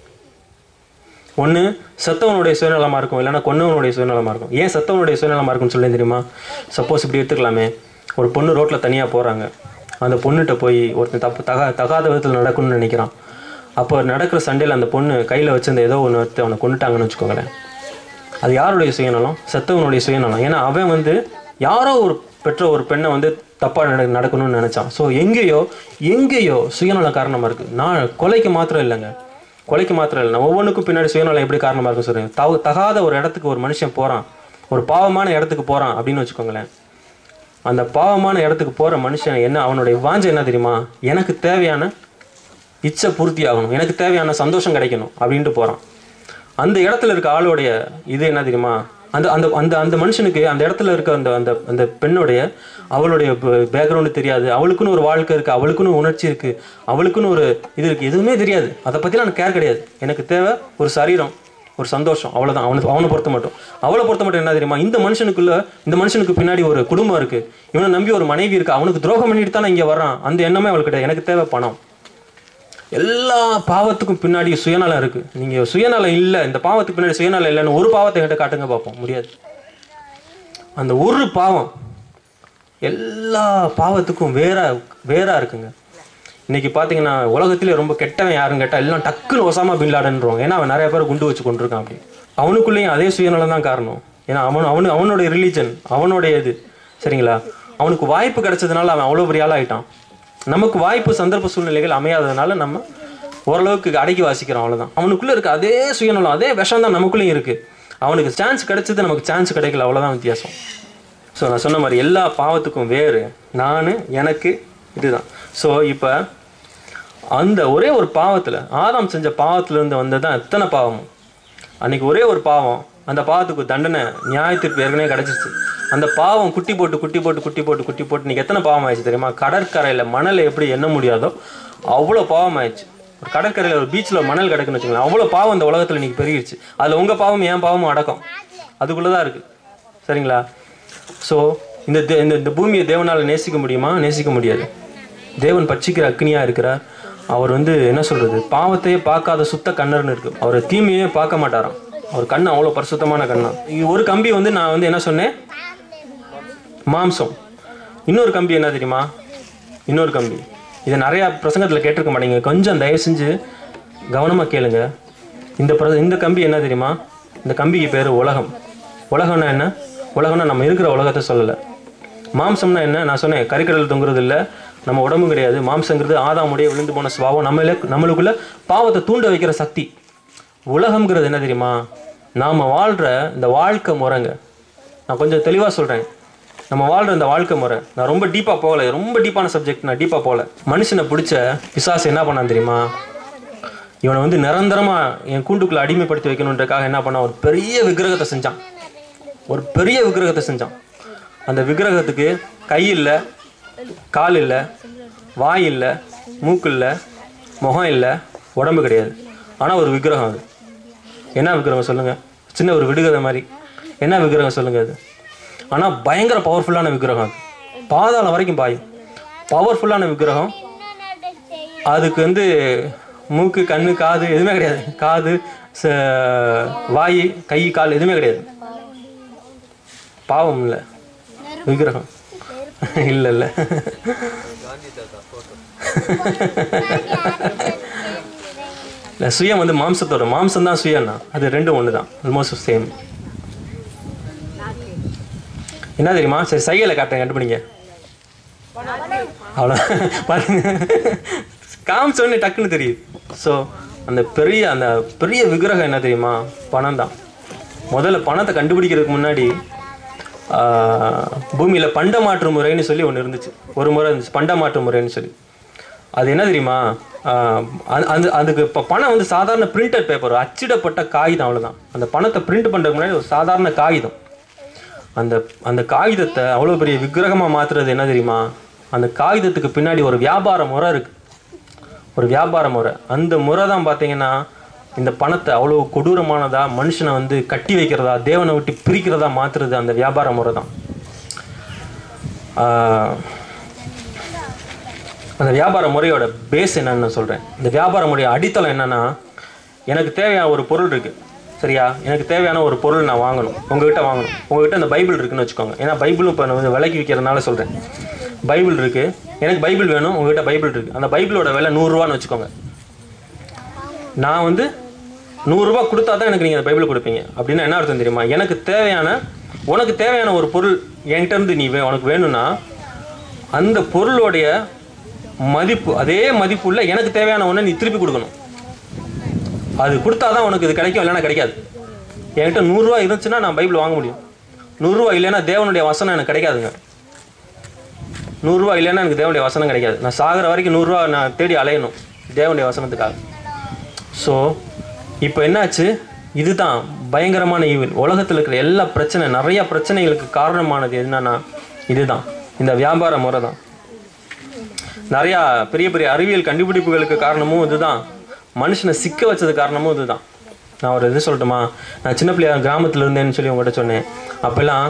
S1: ஒன்று செத்தவனுடைய சுயநலமாக இருக்கும் இல்லைன்னா கொன்னவனுடைய சுயநலமாக இருக்கும் ஏன் செத்தவனுடைய சுயநலமாக இருக்கும்னு சொல்லி தெரியுமா சப்போஸ் இப்படி எடுத்துக்கலாமே ஒரு பொண்ணு ரோட்டில் தனியாக போகிறாங்க அந்த பொண்ணுகிட்ட போய் ஒருத்தன் தப்பு தகா தகாத விதத்தில் நடக்கணும்னு நினைக்கிறான் அப்போ நடக்கிற சண்டையில் அந்த பொண்ணு கையில் வச்சிருந்த ஏதோ ஒன்று எடுத்து அவனை கொண்டுட்டாங்கன்னு வச்சுக்கோங்களேன் அது யாருடைய சுயநலம் செத்தவனுடைய சுயநலம் ஏன்னா அவன் வந்து யாரோ ஒரு பெற்ற ஒரு பெண்ணை வந்து தப்பாக நட நடக்கணும்னு நினச்சான் ஸோ எங்கேயோ எங்கேயோ சுயநலம் காரணமாக இருக்குது நான் கொலைக்கு மாத்திரம் இல்லைங்க கொலைக்கு மாத்திரம் இல்லை நான் ஒவ்வொன்றுக்கும் பின்னாடி சுயநலம் எப்படி காரணமாக இருக்கும் சொல்கிறேன் தவ தகாத ஒரு இடத்துக்கு ஒரு மனுஷன் போகிறான் ஒரு பாவமான இடத்துக்கு போகிறான் அப்படின்னு வச்சுக்கோங்களேன் அந்த பாவமான இடத்துக்கு போகிற மனுஷன் என்ன அவனுடைய வாஞ்சை என்ன தெரியுமா எனக்கு தேவையான இச்சை பூர்த்தி ஆகணும் எனக்கு தேவையான சந்தோஷம் கிடைக்கணும் அப்படின்ட்டு போகிறான் அந்த இடத்துல இருக்க ஆளுடைய இது என்ன தெரியுமா அந்த அந்த அந்த அந்த மனுஷனுக்கு அந்த இடத்துல இருக்க அந்த அந்த அந்த பெண்ணுடைய அவளுடைய பேக்ரவுண்டு தெரியாது அவளுக்குன்னு ஒரு வாழ்க்கை இருக்குது அவளுக்குன்னு உணர்ச்சி இருக்குது அவளுக்குன்னு ஒரு இது இருக்குது எதுவுமே தெரியாது அதை பற்றிலாம் எனக்கு கேர் கிடையாது எனக்கு தேவை ஒரு சரீரம் ஒரு சந்தோஷம் அவ்வளோதான் அவனுக்கு அவனை பொறுத்த மட்டும் அவளை பொறுத்த மட்டும் என்ன தெரியுமா இந்த மனுஷனுக்குள்ள இந்த மனுஷனுக்கு பின்னாடி ஒரு குடும்பம் இருக்குது இவனை நம்பி ஒரு மனைவி இருக்கு அவனுக்கு துரோகம் பண்ணிட்டு தானே இங்கே வர்றான் அந்த எண்ணமே அவளுக்கு கிடையாது எனக்கு தேவை பணம் எல்லா பாவத்துக்கும் பின்னாடி சுயநலம் இருக்கு நீங்க சுயநலம் இல்லை இந்த பாவத்துக்கு பின்னாடி சுயநலம் இல்லைன்னு ஒரு பாவத்தை என்கிட்ட காட்டுங்க பார்ப்போம் முடியாது அந்த ஒரு பாவம் எல்லா பாவத்துக்கும் வேற வேறா இருக்குங்க இன்னைக்கு பார்த்தீங்கன்னா உலகத்திலே ரொம்ப கெட்டவன் யாருன்னு கேட்டால் எல்லாம் டக்குன்னு ஒசாமா பின் லாடன்றாங்க ஏன்னா அவன் நிறைய பேர் குண்டு வச்சு கொண்டிருக்கான் அப்படி அவனுக்குள்ளேயும் அதே சுயநலம் தான் காரணம் ஏன்னா அவன் அவனு அவனுடைய ரிலீஜன் அவனுடைய இது சரிங்களா அவனுக்கு வாய்ப்பு கிடைச்சதுனால அவன் அவ்வளோ பெரிய ஆள் ஆயிட்டான் நமக்கு வாய்ப்பு சந்தர்ப்ப சூழ்நிலைகள் அமையாததுனால நம்ம ஓரளவுக்கு அடக்கி வாசிக்கிறோம் அவ்வளோதான் அவனுக்குள்ளே இருக்க அதே சுயநலம் அதே விஷம் தான் நமக்குள்ளேயும் இருக்குது அவனுக்கு சான்ஸ் கிடைச்சது நமக்கு சான்ஸ் கிடைக்கல அவ்வளோதான் வித்தியாசம் ஸோ நான் சொன்ன மாதிரி எல்லா பாவத்துக்கும் வேறு நான் எனக்கு இதுதான் ஸோ இப்போ அந்த ஒரே ஒரு பாவத்தில் ஆதாம் செஞ்ச பாவத்திலேருந்து வந்தது தான் எத்தனை பாவமும் அன்னைக்கு ஒரே ஒரு பாவம் அந்த பாவத்துக்கு தண்டனை நியாய தீர்ப்பு ஏற்கனவே கிடச்சிச்சு அந்த பாவம் குட்டி போட்டு குட்டி போட்டு குட்டி போட்டு குட்டி போட்டு இன்னைக்கு எத்தனை பாவம் ஆயிடுச்சு தெரியுமா கடற்கரையில் மணலை எப்படி எண்ண முடியாதோ அவ்வளோ பாவம் ஆயிடுச்சு ஒரு கடற்கரையில் ஒரு பீச்சில் மணல் கிடக்குன்னு வச்சுக்கோங்களேன் அவ்வளோ பாவம் இந்த உலகத்தில் இன்னைக்கு பெருகிடுச்சு அதில் உங்கள் பாவம் என் பாவமும் அடக்கம் அதுக்குள்ளே தான் இருக்குது சரிங்களா ஸோ இந்த தே- இந்த இந்த பூமியை தேவனால் நேசிக்க முடியுமா நேசிக்க முடியாது தேவன் பட்சிக்கிற அக்னியாக இருக்கிறார் அவர் வந்து என்ன சொல்றது பாவத்தையே பார்க்காத சுத்த கண்ணர்னு இருக்கு அவர் தீமையே பார்க்க மாட்டாராம் அவர் கண் அவ்வளோ பரிசுத்தமான கண்ணா இங்க ஒரு கம்பி வந்து நான் வந்து என்ன சொன்னேன் மாம்சம் இன்னொரு கம்பி என்ன தெரியுமா இன்னொரு கம்பி இதை நிறையா பிரசங்கத்தில் கேட்டிருக்க மாட்டீங்க கொஞ்சம் தயவு செஞ்சு கவனமாக கேளுங்க இந்த பிர இந்த கம்பி என்ன தெரியுமா இந்த கம்பிக்கு பேர் உலகம் உலகம்னா என்ன உலகம்னா நம்ம இருக்கிற உலகத்தை சொல்லலை மாம்சம்னா என்ன நான் சொன்னேன் கறிக்கடல் தொங்குறது இல்லை நம்ம உடம்பு கிடையாது மாம்சங்கிறது ஆதாமுடைய விழுந்து போன சுபாவம் நம்மளே நம்மளுக்குள்ள பாவத்தை தூண்ட வைக்கிற சக்தி உலகம்ங்கிறது என்ன தெரியுமா நாம் வாழ்கிற இந்த வாழ்க்கை முறைங்க நான் கொஞ்சம் தெளிவாக சொல்கிறேன் நம்ம வாழ்கிற இந்த வாழ்க்கை முறை நான் ரொம்ப டீப்பாக போகல ரொம்ப டீப்பான சப்ஜெக்ட் நான் டீப்பாக போகல மனுஷனை பிடிச்ச பிசாசு என்ன பண்ணான் தெரியுமா இவனை வந்து நிரந்தரமாக என் கூண்டுக்குள்ள அடிமைப்படுத்தி வைக்கணுன்றக்காக என்ன பண்ணான் ஒரு பெரிய விக்கிரகத்தை செஞ்சான் ஒரு பெரிய விக்கிரகத்தை செஞ்சான் அந்த விக்கிரகத்துக்கு கை இல்லை கால் இல்லை வாய் இல்லை மூக்கு இல்லை முகம் இல்லை உடம்பு கிடையாது ஆனால் ஒரு விக்கிரகம் அது என்ன விக்கிரகம் சொல்லுங்கள் சின்ன ஒரு விடுகதை மாதிரி என்ன விக்கிரகம் சொல்லுங்கள் அது ஆனால் பயங்கர பவர்ஃபுல்லான விக்கிரகம் அது பாதாளம் வரைக்கும் பாயும் பவர்ஃபுல்லான விக்கிரகம் அதுக்கு வந்து மூக்கு கண்ணு காது எதுவுமே கிடையாது காது ச- வாய் கை கால் எதுவுமே கிடையாது பாவம் இல்லை விக்கிரகம் இல்லை இல்லை இல்லை சுயம் வந்து மாம்சத்தோட மாம்சம் தான் சுயம்னா அது ரெண்டும் ஒன்று தான் ஆல்மோஸ்ட் சேம் என்ன தெரியுமா சரி சைகையில் காட்டுறேன் கண்டுபிடிங்க அவ்வளோ பாருங்க காமிச்ச உடனே டக்குன்னு தெரியுது ஸோ அந்த பெரிய அந்த பெரிய விக்கிரகம் என்ன தெரியுமா பணம் தான் முதல்ல பணத்தை கண்டுபிடிக்கிறதுக்கு முன்னாடி பூமியில் பண்ட மாற்று முறைன்னு சொல்லி ஒன்று இருந்துச்சு ஒரு முறை இருந்துச்சு பண்ட மாற்று முறைன்னு சொல்லி அது என்ன தெரியுமா ஆஹ் அது- அது அதுக்கு இப்போ பணம் வந்து சாதாரண பிரிண்டட் பேப்பர் அச்சிடப்பட்ட காகிதம் அவ்வளோதான் அந்த பணத்தை பிரிண்ட் பண்ணுறதுக்கு முன்னாடி ஒரு சாதாரண காகிதம் அந்த அந்த காகிதத்தை அவ்வளோ பெரிய விக்கிரகமாக மாற்றுறது என்ன தெரியுமா அந்த காகிதத்துக்கு பின்னாடி ஒரு வியாபார முறை இருக்குது ஒரு வியாபார முறை அந்த முறை தான் பார்த்தீங்கன்னா இந்த பணத்தை அவ்வளோ கொடூரமானதா மனுஷனை வந்து கட்டி வைக்கிறதா தேவனை விட்டு பிரிக்கிறதா மாற்றுறது அந்த வியாபார முறை தான் ஆஹ் அந்த வியாபார முறையோட பேஸ் என்னன்னு நான் சொல்கிறேன் இந்த வியாபார முறைய அடித்தளம் என்னன்னா எனக்கு தேவையான ஒரு பொருள் இருக்குது சரியா எனக்கு தேவையான ஒரு பொருள் நான் வாங்கணும் உங்ககிட்ட வாங்கணும் உங்ககிட்ட இந்த பைபிள் இருக்குன்னு வச்சுக்கோங்க ஏன்னா பைபிளும் இப்போ நான் வந்து விலைக்கு விற்கிறதுனால சொல்கிறேன் பைபிள் இருக்குது எனக்கு பைபிள் வேணும் உங்ககிட்ட பைபிள் இருக்குது அந்த பைபிளோட விலை நூறுரூவான்னு வச்சுக்கோங்க நான் வந்து நூறுரூவா கொடுத்தா தான் எனக்கு நீங்கள் அந்த பைபிள் கொடுப்பீங்க அப்படின்னா என்ன அர்த்தம் தெரியுமா எனக்கு தேவையான உனக்கு தேவையான ஒரு பொருள் என்கிட்ட இருந்து நீ வே உனக்கு வேணும்னா அந்த பொருளுடைய மதிப்பு அதே மதிப்புள்ள எனக்கு தேவையான ஒன்றை நீ திருப்பி கொடுக்கணும் அது கொடுத்தா தான் உனக்கு இது கிடைக்கும் இல்லைன்னா கிடைக்காது என்கிட்ட நூறுரூவா இருந்துச்சுன்னா நான் பைபிள் வாங்க முடியும் நூறுரூவா இல்லைன்னா தேவனுடைய வசனம் எனக்கு கிடைக்காதுங்க நூறுரூவா இல்லைன்னா எனக்கு தேவனுடைய வசனம் கிடைக்காது நான் சாகிற வரைக்கும் நூறுரூவா நான் தேடி அலையணும் தேவனுடைய வசனத்துக்காக ஸோ இப்போ என்னாச்சு இதுதான் பயங்கரமான ஈவில் உலகத்தில் இருக்கிற எல்லா பிரச்சனை நிறைய பிரச்சனைகளுக்கு காரணமானது என்னன்னா இதுதான் இந்த வியாபார முறை தான் நிறையா பெரிய பெரிய அறிவியல் கண்டுபிடிப்புகளுக்கு காரணமும் இதுதான் மனுஷனை சிக்க வச்சது காரணமும் இதுதான் நான் ஒரு இது சொல்லட்டுமா நான் சின்ன பிள்ளையா கிராமத்தில் இருந்தேன்னு சொல்லி உங்கள்கிட்ட சொன்னேன் அப்போல்லாம்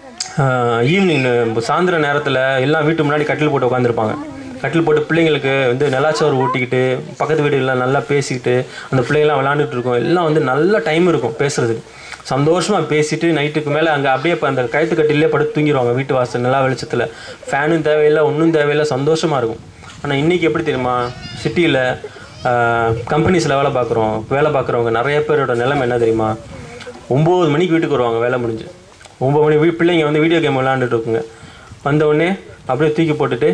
S1: ஈவினிங் சாயந்தர நேரத்தில் எல்லாம் வீட்டு முன்னாடி கட்டில் போட்டு உட்காந்துருப்பாங்க கட்டில் போட்டு பிள்ளைங்களுக்கு வந்து நிலாச்சோறு ஊட்டிக்கிட்டு பக்கத்து வீடுகளில் நல்லா பேசிக்கிட்டு அந்த பிள்ளைங்களாம் விளாண்டுட்டு இருக்கும் எல்லாம் வந்து நல்ல டைம் இருக்கும் பேசுறதுக்கு சந்தோஷமாக பேசிட்டு நைட்டுக்கு மேலே அங்கே அப்படியே இப்போ அந்த கயிற்று கட்டிலே படுத்து தூங்கிடுவாங்க வீட்டு வாசல் நிலா வெளிச்சத்தில் ஃபேனும் தேவையில்லை ஒன்றும் தேவையில்லை சந்தோஷமாக இருக்கும் ஆனால் இன்றைக்கி எப்படி தெரியுமா சிட்டியில் கம்பெனிஸில் வேலை பார்க்குறோம் வேலை பார்க்குறவங்க நிறைய பேரோட நிலைமை என்ன தெரியுமா ஒம்பது மணிக்கு வீட்டுக்கு வருவாங்க வேலை முடிஞ்சு ஒம்பது மணி வீ பிள்ளைங்க வந்து வீடியோ கேம் விளாண்டுட்டு இருக்குங்க வந்த உடனே அப்படியே தூக்கி போட்டுட்டு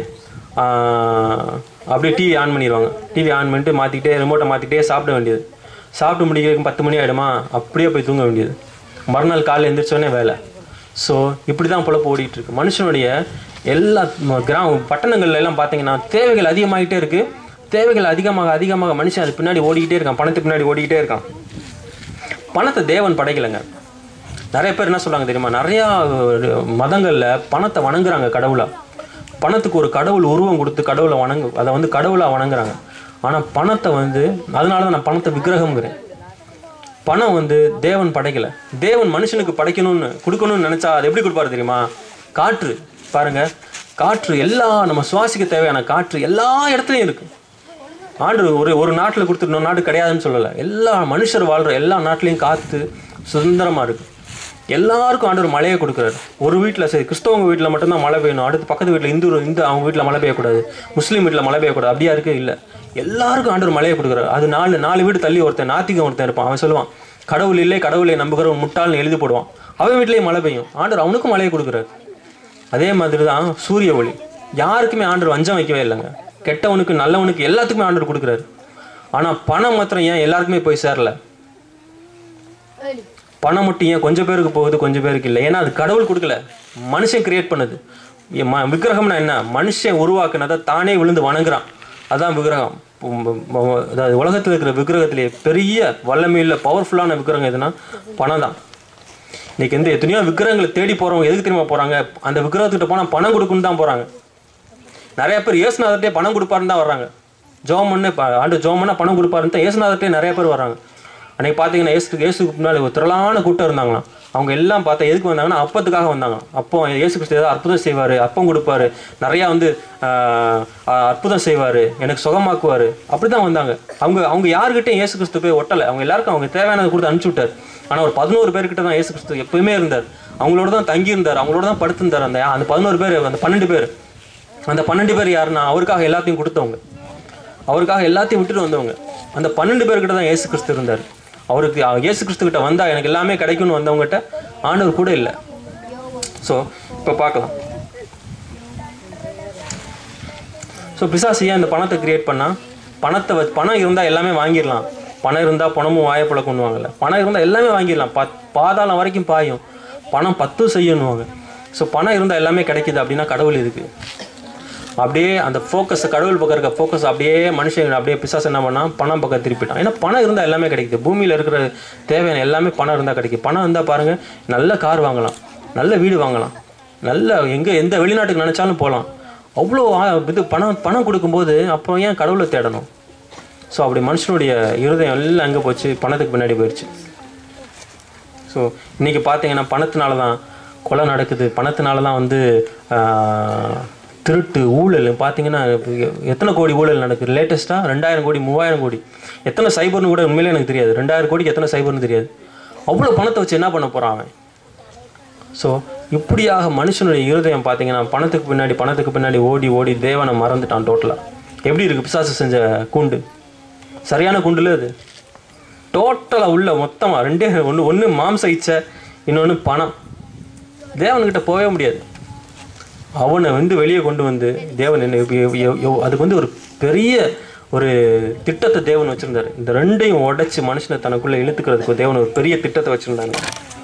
S1: ஆஹ், அப்படியே டிவி ஆன் பண்ணிடுவாங்க டிவி ஆன் பண்ணிட்டு மாற்றிக்கிட்டே ரிமோட்டை மாற்றிக்கிட்டே சாப்பிட வேண்டியது சாப்பிட்டு முடிக்கிறதுக்கு பத்து மணி ஆகிடுமா அப்படியே போய் தூங்க வேண்டியது மறுநாள் காலையில் எந்திரிச்சோடனே வேலை ஸோ இப்படி தான் பொழப்பு ஓடிட்டு இருக்கு மனுஷனுடைய எல்லா ம- கிராம பட்டணங்கள்ல எல்லாம் பார்த்தீங்கன்னா தேவைகள் அதிகமாகிட்டே இருக்கு தேவைகள் அதிகமாக அதிகமாக மனுஷன் அது பின்னாடி ஓடிக்கிட்டே இருக்கான் பணத்துக்கு பின்னாடி ஓடிக்கிட்டே இருக்கான் பணத்தை தேவன் படைக்கலைங்க நிறைய பேர் என்ன சொல்றாங்க தெரியுமா நிறையா அஹ், மதங்கள்ல பணத்தை வணங்குறாங்க கடவுளா பணத்துக்கு ஒரு கடவுள் உருவம் கொடுத்து கடவுளை வணங்கு அதை வந்து கடவுளா வணங்குறாங்க ஆனா பணத்தை வந்து அதனால தான் நான் பணத்தை விக்கிரகம்ங்கிறேன் பணம் வந்து தேவன் படைக்கல தேவன் மனுஷனுக்கு படைக்கணும்னு கொடுக்கணும்னு நினைச்சா அது எப்படி கொடுப்பாரு தெரியுமா காற்று பாருங்க காற்று எல்லா நம்ம சுவாசிக்க தேவையான காற்று எல்லா இடத்துலையும் இருக்கு ஆண்டு ஒரு ஒரு நாட்டில் கொடுத்துட்டு இன்னொரு நாடு கிடையாதுன்னு சொல்லலை எல்லா மனுஷர் வாழ்ற எல்லா நாட்டிலையும் காற்று சுதந்திரமா இருக்கு எல்லாருக்கும் ஆண்டவர் மழையை கொடுக்குறாரு ஒரு வீட்டில் சரி கிறிஸ்தவங்க வீட்டில் மட்டும்தான் மழை பெய்யணும் அடுத்து பக்கத்து வீட்டில் இந்து இந்து அவங்க வீட்டில் மழை பெய்யக்கூடாது முஸ்லீம் வீட்டில் மழை பெய்யக்கூடாது அப்படியா இருக்கு இல்லை எல்லாருக்கும் ஆண்டவர் மழையை கொடுக்குறாரு அது நாலு நாலு வீடு தள்ளி ஒருத்தன் நாத்திகம் ஒருத்தன் இருப்பான் அவன் சொல்லுவான் கடவுள் இல்லை கடவுளை நம்புகிறவன் முட்டாள்னு எழுதி போடுவான் அவன் வீட்லேயும் மழை பெய்யும் ஆண்டவர் அவனுக்கும் மழையை கொடுக்குறாரு அதே மாதிரி தான் சூரிய ஒளி யாருக்குமே ஆண்டவர் வஞ்சம் வைக்கவே இல்லைங்க கெட்டவனுக்கு நல்லவனுக்கு எல்லாத்துக்குமே ஆண்டவர் கொடுக்குறாரு ஆனால் பணம் மாத்திரம் ஏன் எல்லாருக்குமே போய் சேரல பணம் மட்டும் ஏன் கொஞ்சம் பேருக்கு போகுது கொஞ்சம் பேருக்கு இல்லை ஏன்னா அது கடவுள் கொடுக்கல மனுஷன் கிரியேட் பண்ணுது ஏ, ம- விக்கிரகம்னா என்ன மனுஷன் உருவாக்குனதை தானே விழுந்து வணங்குறான் அதான் விக்கிரகம் உம், உம், அதாவது உலகத்தில் இருக்கிற விக்கிரகத்திலே பெரிய வல்லமையுள்ள பவர்ஃபுல்லான விக்கிரகம் எதுனா பணம் தான் இன்னைக்கு வந்து எத்தனையோ விக்கிரகங்களை தேடி போறவங்க எதுக்கு தெரியுமா போறாங்க அந்த விக்கிரகத்துக்கிட்ட போனால் பணம் கொடுக்குன்னு தான் போறாங்க நிறைய பேர் இயேசுநாதர்கிட்டே பணம் கொடுப்பாருன்னு தான் வர்றாங்க ஜோம் பண்ணு ப- ஆண்டு ஜோம் பண்ணா பணம் கொடுப்பாருன்னு தான் இயேசுநாதர்கிட்டே நிறைய பேர் வர்றாங்க அன்னைக்கு பார்த்தீங்கன்னா இயேசு இயேசுக்கு முன்னாடி ஒரு திரளான கூட்டம் இருந்தாங்களாம் அவங்க எல்லாம் பார்த்தா எதுக்கு வந்தாங்கன்னா அப்பத்துக்காக வந்தாங்களாம் அப்போ இயேசு கிறிஸ்து ஏதாவது அற்புதம் செய்வார் அப்பம் கொடுப்பாரு நிறையா வந்து ஆஹ், ஆஹ், அற்புதம் செய்வார் எனக்கு சுகமாக்குவார் அப்படி தான் வந்தாங்க அவங்க அவங்க யாருக்கிட்டையும் இயேசு கிறிஸ்து போய் ஒட்டலை அவங்க எல்லாருக்கும் அவங்க தேவையானதை கொடுத்து அனுப்பிச்சு விட்டார் ஆனால் ஒரு பதினோரு பேர்கிட்ட தான் இயேசு கிறிஸ்து எப்பயுமே இருந்தார் அவங்களோட தான் தங்கி இருந்தார் அவங்களோட தான் படுத்திருந்தார் அந்த அந்த பதினோரு பேர் அந்த பன்னெண்டு பேர் அந்த பன்னெண்டு பேர் யாருன்னா அவருக்காக எல்லாத்தையும் கொடுத்தவங்க அவருக்காக எல்லாத்தையும் விட்டுட்டு வந்தவங்க அந்த பன்னெண்டு பேர்கிட்ட தான் இயேசு கிறிஸ்து இருந்தார் அவருக்கு அஹ், இயேசு கிறிஸ்து கிட்ட வந்தா எனக்கு எல்லாமே கிடைக்கும்னு வந்தவங்ககிட்ட ஆண்டவர் கூட இல்லை ஸோ இப்போ பார்க்கலாம் ஸோ பிசாசு ஏன் இந்த பணத்தை கிரியேட் பண்ணால் பணத்தை வச்சு பணம் இருந்தால் எல்லாமே வாங்கிடலாம் பணம் இருந்தால் பணமும் வாயப்பழ கொண்டுவாங்கல்ல பணம் இருந்தால் எல்லாமே வாங்கிடலாம் பா பாதாளம் வரைக்கும் பாயும் பணம் பத்தும் செய்யணுவாங்க ஸோ பணம் இருந்தால் எல்லாமே கிடைக்குது அப்படின்னா கடவுள் இருக்குது அப்படியே அந்த ஃபோக்கஸ் கடவுள் பக்கம் இருக்க ஃபோக்கஸ் அப்படியே மனுஷன் அப்படியே பிசாசு என்ன பண்ணால் பணம் பக்கம் திருப்பிட்டான் ஏன்னா பணம் இருந்தால் எல்லாமே கிடைக்குது பூமியில் இருக்கிற தேவையான எல்லாமே பணம் இருந்தால் கிடைக்குது பணம் இருந்தால் பாருங்கள் நல்ல கார் வாங்கலாம் நல்ல வீடு வாங்கலாம் நல்ல எங்கே எந்த வெளிநாட்டுக்கு நினச்சாலும் போகலாம் அவ்வளோ ஆ- இது பணம் பணம் கொடுக்கும்போது அப்புறம் ஏன் கடவுளை தேடணும் ஸோ அப்படி மனுஷனுடைய இருதயம் எல்லாம் எங்கே போச்சு பணத்துக்கு பின்னாடி போயிடுச்சு ஸோ இன்றைக்கி பார்த்தீங்கன்னா பணத்தினால தான் கொலை நடக்குது பணத்தினால தான் வந்து ஆஹ், திருட்டு ஊழல் பார்த்தீங்கன்னா எத்தனை கோடி ஊழல் நடக்குது லேட்டஸ்ட்டாக ரெண்டாயிரம் கோடி மூவாயிரம் கோடி எத்தனை சைபர்னு கூட உண்மையிலே எனக்கு தெரியாது ரெண்டாயிரம் கோடிக்கு எத்தனை சைபர்னு தெரியாது அவ்வளோ பணத்தை வச்சு என்ன பண்ண போகிறான் அவன் ஸோ இப்படியாக மனுஷனுடைய இருதயம் பார்த்தீங்கன்னா பணத்துக்கு பின்னாடி பணத்துக்கு பின்னாடி ஓடி ஓடி தேவனை மறந்துட்டான் டோட்டலாக எப்படி இருக்குது பிசாசு செஞ்ச கூண்டு சரியான கூண்டுல அது டோட்டலாக உள்ள மொத்தமாக ரெண்டே ஒன்று ஒன்று மாம்ச இச்சை இன்னொன்று பணம் தேவன்கிட்ட போகவே முடியாது அவனை வந்து வெளியே கொண்டு வந்து தேவன் என்ன எவ்- எவ்- எவ்- எவ்- அதுக்கு வந்து ஒரு பெரிய ஒரு திட்டத்தை தேவன் வச்சிருந்தாரு இந்த ரெண்டையும் உடைச்சு மனுஷனை தனக்குள்ள இழுத்துக்கிறதுக்கு தேவன் ஒரு பெரிய திட்டத்தை வச்சிருந்தாங்க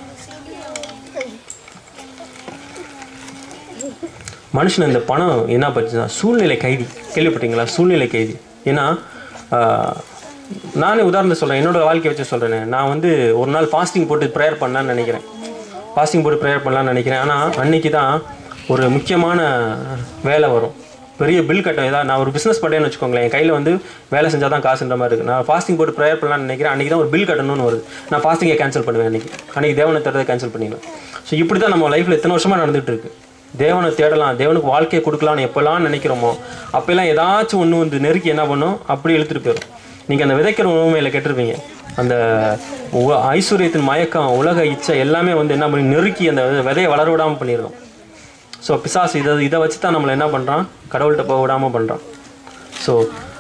S1: மனுஷன் இந்த பணம் என்ன பண்ணுச்சுன்னா சூழ்நிலை கைதி கேள்விப்பட்டீங்களா சூழ்நிலை கைதி ஏன்னா ஆஹ், நானே உதாரணத்தை சொல்கிறேன் என்னோட வாழ்க்கையை வச்சு சொல்கிறேன் நான் வந்து ஒரு நாள் ஃபாஸ்டிங் போட்டு ப்ரேயர் பண்ணலான்னு நினைக்கிறேன் ஃபாஸ்டிங் போட்டு ப்ரேயர் பண்ணலான்னு நினைக்கிறேன் ஆனால் அன்னைக்கு தான் ஒரு முக்கியமான வேலை வரும் பெரிய பில் கட்டும் ஏதாவது நான் ஒரு பிஸ்னஸ் பண்ணுறேன்னு வச்சுக்கோங்களேன் என் கையில் வந்து வேலை செஞ்சால் தான் காசுன்ற மாதிரி இருக்குது நான் ஃபாஸ்டிங் போட்டு ப்ரேயர் பண்ணலாம்னு நினைக்கிறேன் அன்றைக்கி தான் ஒரு பில் கட்டணும்னு வருது நான் ஃபாஸ்டிங்கை கேன்சல் பண்ணுவேன் அன்றைக்கி அன்றைக்கி தேவனை தரதை கேன்சல் பண்ணிடுவேன் ஸோ இப்படி தான் நம்ம லைஃப்பில் எத்தனை வருஷமாக நடந்துகிட்டு இருக்கு தேவனை தேடலாம் தேவனுக்கு வாழ்க்கையை கொடுக்கலாம்னு எப்போல்லாம் நினைக்கிறோமோ அப்போல்லாம் ஏதாச்சும் ஒன்று வந்து நெருக்கி என்ன பண்ணும் அப்படி இழுத்துட்டு போயிடும் நீங்கள் அந்த விதைக்கிற உண்மையில் கேட்டிருப்பீங்க அந்த உ- ஐஸ்வர்யத்தின் மயக்கம் உலக இச்சை எல்லாமே வந்து என்ன பண்ணி நெருக்கி அந்த விதை- விதையை வளர விடாமல் பண்ணிடுறோம் ஸோ பிசாசு இதை இதை வச்சு தான் நம்மளை என்ன பண்ணுறான் கடவுள்கிட்ட போக விடாமல் பண்ணுறான் ஸோ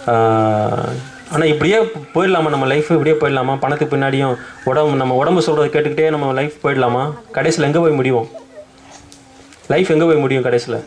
S1: ஆனால் இப்படியே போயிடலாமா நம்ம லைஃப் இப்படியே போயிடலாமா பணத்துக்கு பின்னாடியும் உடம்பு நம்ம உடம்பு சொல்கிறத கேட்டுக்கிட்டே நம்ம லைஃப் போயிடலாமா கடைசியில் எங்கே போய் முடியும் லைஃப் எங்கே போய் முடியும் கடைசியில்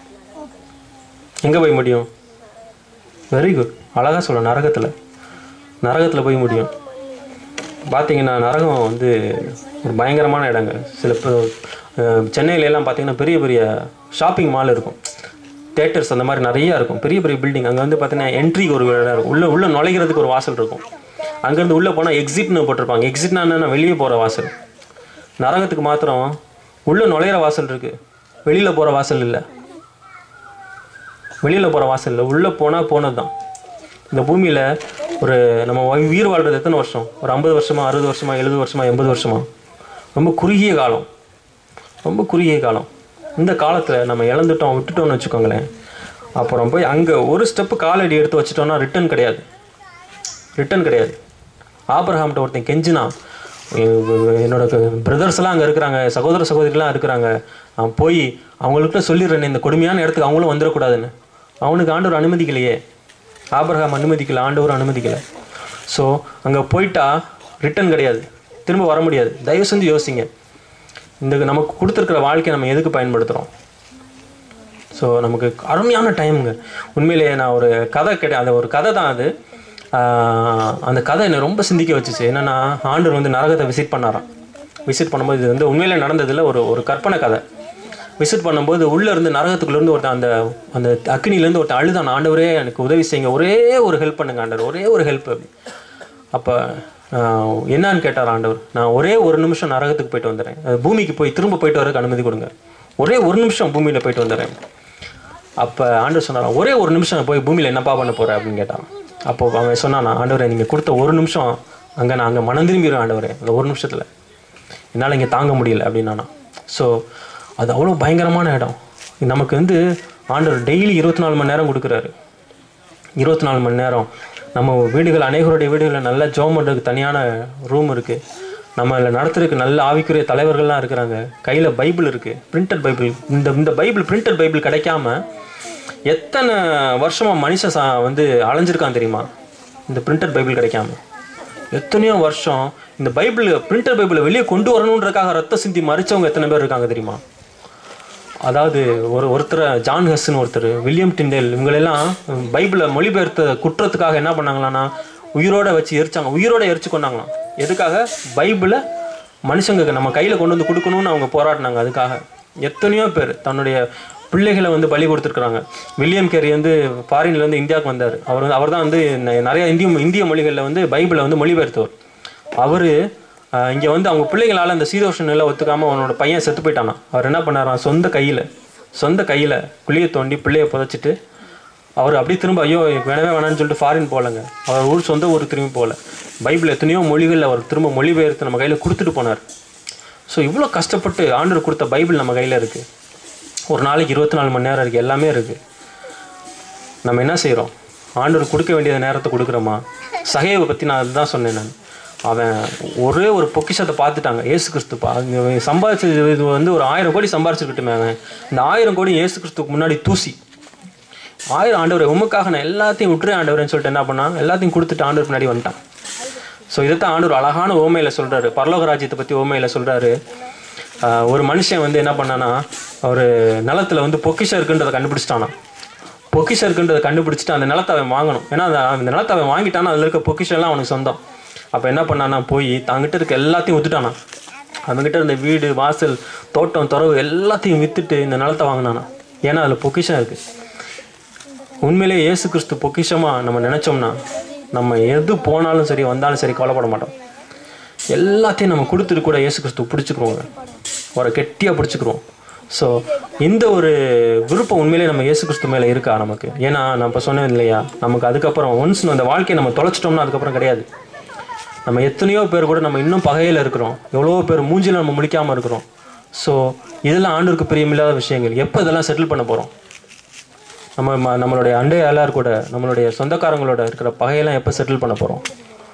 S1: எங்கே போய் முடியும் வெரி குட் அழகாக சொல்ல நரகத்தில் நரகத்தில் போய் முடியும் பார்த்தீங்கன்னா நரகம் வந்து ஒரு பயங்கரமான இடங்க சில பேர் சென்னையில எல்லாம் பார்த்தீங்கன்னா பெரிய பெரிய ஷாப்பிங் மால் இருக்கும் தேட்டர்ஸ் அந்த மாதிரி நிறைய இருக்கும் பெரிய பெரிய பில்டிங் அங்கே வந்து பார்த்தீங்கன்னா என்ட்ரிக்கு ஒரு இடம் இருக்கும் உள்ளே உள்ளே நுழைகிறதுக்கு ஒரு வாசல் இருக்கும் அங்கேருந்து உள்ளே போனால் எக்ஸிட்னு போட்டிருப்பாங்க எக்ஸிட்னா என்னன்னா வெளியே போகிற வாசல் நரகத்துக்கு மாத்திரம் உள்ளே நுழையிற வாசல் இருக்குது வெளியில் போகிற வாசல் இல்லை வெளியில் போகிற வாசல் இல்லை உள்ளே போனால் போனது தான் இந்த பூமியில் ஒரு நம்ம உயி- உயிர் வாழ்றது எத்தனை வருஷம் ஒரு ஐம்பது வருஷமா அறுபது வருஷமா எழுபது வருஷமா எண்பது வருஷமா ரொம்ப குறுகிய காலம் ரொம்ப குறுகிய காலம் இந்த காலத்தில் நம்ம இழந்துட்டோம் விட்டுட்டோம்னு வச்சுக்கோங்களேன் அப்புறம் போய் அங்கே ஒரு ஸ்டெப்பு காலடி எடுத்து வச்சிட்டோம்னா ரிட்டர்ன் கிடையாது ரிட்டர்ன் கிடையாது ஆபிரஹாம்கிட்ட ஒருத்தன் கெஞ்சினா எ- என்னோட பிரதர்ஸ் எல்லாம் அங்கே இருக்கிறாங்க சகோதர சகோதரிலாம் இருக்கிறாங்க நான் போய் அவங்கள்ட்ட சொல்லிடுறேன் இந்த கொடுமையான இடத்துக்கு அவங்களும் வந்துடக்கூடாதுன்னு அவனுக்கு ஆண்டவர் அனுமதிக்கலையே ஆபிரகாம் அனுமதிக்கல ஆண்டவர் அனுமதிக்கல ஸோ அங்கே போயிட்டா ரிட்டர்ன் கிடையாது திரும்ப வர முடியாது தயவு செஞ்சு யோசிங்க இந்த நமக்கு கொடுத்துருக்கிற வாழ்க்கையை நம்ம எதுக்கு பயன்படுத்துகிறோம் ஸோ நமக்கு அருமையான டைமுங்க உண்மையிலேயே நான் ஒரு கதை கேட்டேன் அந்த ஒரு கதை தான் அது ஆஹ் அந்த கதை என்னை ரொம்ப சிந்திக்க வச்சுச்சு என்னன்னா ஆண்டவர் வந்து நரகத்தை விசிட் பண்ணாராம் விசிட் பண்ணும்போது இது வந்து உண்மையிலே நடந்ததில் ஒரு ஒரு கற்பனை கதை விசிட் பண்ணும்போது உள்ளே இருந்து நரகத்துக்குள்ளேருந்து ஒருத்தன் அந்த அந்த அக்னிலேருந்து ஒருத்தன் அழுதான் ஆண்டவரே எனக்கு உதவி செய்யுங்க ஒரே ஒரு ஹெல்ப் பண்ணுங்க ஆண்டவர் ஒரே ஒரு ஹெல்ப் அப்படி அப்போ என்னன்னு கேட்டார் ஆண்டவர் நான் ஒரே ஒரு நிமிஷம் நரகத்துக்கு போயிட்டு வந்துடுறேன் அது பூமிக்கு போய் திரும்ப போயிட்டு வரதுக்கு அனுமதி கொடுங்க ஒரே ஒரு நிமிஷம் பூமியில் போயிட்டு வந்துடுறேன் அப்போ ஆண்டவர் சொன்னாராம் ஒரே ஒரு நிமிஷம் போய் பூமியில் என்னப்பா பண்ண போற அப்படின்னு கேட்டான் அப்போ அவன் சொன்னானா ஆண்டவரே நீங்கள் கொடுத்த ஒரு நிமிஷம் அங்கே நான் அங்கே மனம் திரும்பிடுவேன் ஆண்டவரே அந்த ஒரு நிமிஷத்தில் என்னால் இங்கே தாங்க முடியல அப்படின்னானா ஸோ அது அவ்வளோ பயங்கரமான இடம் நமக்கு வந்து ஆண்டவர் டெய்லி இருபத்தி நாலு மணி நேரம் கொடுக்குறாரு இருபத்தி நாலு மணி நேரம் நம்ம வீடுகள் அநேகருடைய வீடுகளில் நல்ல ஜோம் பண்ணுறதுக்கு தனியான ரூம் இருக்குது நம்ம இதில் நடத்துறதுக்கு நல்ல ஆவிக்குரிய தலைவர்கள்லாம் இருக்கிறாங்க கையில் பைபிள் இருக்குது பிரிண்டட் பைபிள் இந்த இந்த பைபிள் பிரிண்டட் பைபிள் கிடைக்காம எத்தனை வருஷமாக மனுஷன் சா வந்து அலைஞ்சிருக்கான் தெரியுமா இந்த பிரிண்டட் பைபிள் கிடைக்காம எத்தனையோ வருஷம் இந்த பைபிள் பிரிண்டட் பைபிளை வெளியே கொண்டு வரணுன்றதுக்காக ரத்த சிந்தி மறிச்சவங்க எத்தனை பேர் இருக்காங்க தெரியுமா அதாவது ஒரு ஒருத்தர் ஜான் ஹஸ்ன்னு ஒருத்தர் வில்லியம் டிண்டேல் இவங்களெல்லாம் பைபிளை மொழிபெயர்த்த குற்றத்துக்காக என்ன பண்ணாங்களான்னா உயிரோட வச்சு எரிச்சாங்க உயிரோட எரிச்சு கொண்டாங்களாம் எதுக்காக பைபிளை மனுஷங்களுக்கு நம்ம கையில் கொண்டு வந்து கொடுக்கணும்னு அவங்க போராடினாங்க அதுக்காக எத்தனையோ பேர் தன்னுடைய பிள்ளைகளை வந்து பலி கொடுத்துருக்குறாங்க வில்லியம் கேரி வந்து ஃபாரின்ல இருந்து இந்தியாவுக்கு வந்தார் அவர் வந்து அவர் தான் வந்து ந- நிறைய இந்திய இந்திய மொழிகளில் வந்து பைபிளை வந்து மொழிபெயர்த்தவர் அவர் இங்கே வந்து அவங்க பிள்ளைகளால் அந்த சீதோஷ நிலை ஒத்துக்காமல் அவனோட பையன் செத்து போயிட்டானா அவர் என்ன பண்ணாராம் சொந்த கையில் சொந்த கையில் குழியை தோண்டி பிள்ளையை புதைச்சிட்டு அவர் அப்படியே திரும்ப ஐயோ எனக்கு வேணவே வேணாம்னு சொல்லிட்டு ஃபாரின் போகலங்க அவர் ஊர் சொந்த ஊர் திரும்பி போகல பைபிள் எத்தனையோ மொழிகளில் அவர் திரும்ப மொழிபெயர்த்து நம்ம கையில் கொடுத்துட்டு போனார் ஸோ இவ்வளோ கஷ்டப்பட்டு ஆண்டவர் கொடுத்த பைபிள் நம்ம கையில் இருக்குது ஒரு நாளைக்கு இருபத்தி நாலு மணி நேரம் இருக்குது எல்லாமே இருக்குது நம்ம என்ன செய்கிறோம் ஆண்டவர் கொடுக்க வேண்டிய நேரத்தை கொடுக்குறோமா சகைவை பற்றி நான் அதுதான் சொன்னேன் நான் அவன் ஒரே ஒரு பொக்கிஷத்தை பார்த்துட்டாங்க ஏசு கிறிஸ்து பா இங்க சம்பாதிச்சது இது வந்து ஒரு ஆயிரம் கோடி சம்பாரிச்சுக்கிட்டுமே அவன் இந்த ஆயிரம் கோடி ஏசு கிறிஸ்துக்கு முன்னாடி தூசி ஆயிரம் ஆண்டவரை உமக்காக நான் எல்லாத்தையும் விட்டுறேன் ஆண்டவரேன்னு சொல்லிட்டு என்ன பண்ணான் எல்லாத்தையும் கொடுத்துட்டு ஆண்டவர் முன்னாடி வந்துட்டான் ஸோ இதைத்தான் ஆண்டவர் அழகான ஓமையில் சொல்கிறாரு பரலோக ராஜ்யத்தை பற்றி ஓமையில் சொல்கிறாரு ஒரு மனுஷன் வந்து என்ன பண்ணானா ஒரு நிலத்துல வந்து பொக்கிஷம் இருக்குன்றதை கண்டுபிடிச்சிட்டானா பொக்கிஷம் இருக்குன்றதை கண்டுபிடிச்சிட்டு அந்த நிலத்தை அவன் வாங்கணும் ஏன்னா அந்த அந்த நிலத்தை அவன் வாங்கிட்டானா அதில் இருக்க பொக்கிஷம் எல்லாம் அவனுக்கு சொந்தம் அப்போ என்ன பண்ணானா போய் தங்கிட்ட இருக்க எல்லாத்தையும் வித்துட்டானா அவன்கிட்ட இருந்த வீடு வாசல் தோட்டம் துறவு எல்லாத்தையும் வித்துட்டு இந்த நிலத்தை வாங்கினானா ஏன்னா அதில் பொக்கிஷம் இருக்குது உண்மையிலே இயேசு கிறிஸ்து பொக்கிஷமா நம்ம நினைச்சோம்னா நம்ம எது போனாலும் சரி வந்தாலும் சரி கவலைப்பட மாட்டோம் எல்லாத்தையும் நம்ம கொடுத்துட்டு கூட இயேசு கிறிஸ்து பிடிச்சிக்கிறோங்க அவரை கெட்டியாக பிடிச்சிக்கிறோம் ஸோ இந்த ஒரு விருப்பம் உண்மையிலே நம்ம இயேசு கிறிஸ்து மேலே இருக்கா நமக்கு ஏன்னா நான் இப்போ சொன்னேன் இல்லையா நமக்கு அதுக்கப்புறம் ஒன்ஸ் அந்த வாழ்க்கையை நம்ம தொலைச்சிட்டோம்னா அதுக்கப்புறம் கிடையாது நம்ம எத்தனையோ பேர் கூட நம்ம இன்னும் பகையில் இருக்கிறோம் எவ்வளோ பேர் மூஞ்சில நம்ம முழிக்காமல் இருக்கிறோம் ஸோ இதெல்லாம் ஆண்டவருக்கு பிரியமில்லாத விஷயங்கள் எப்போ இதெல்லாம் செட்டில் பண்ண போகிறோம் நம்ம ம- நம்மளுடைய அண்டை எல்லார் கூட நம்மளுடைய சொந்தக்காரங்களோட இருக்கிற பகையெல்லாம் எப்போ செட்டில் பண்ண போகிறோம்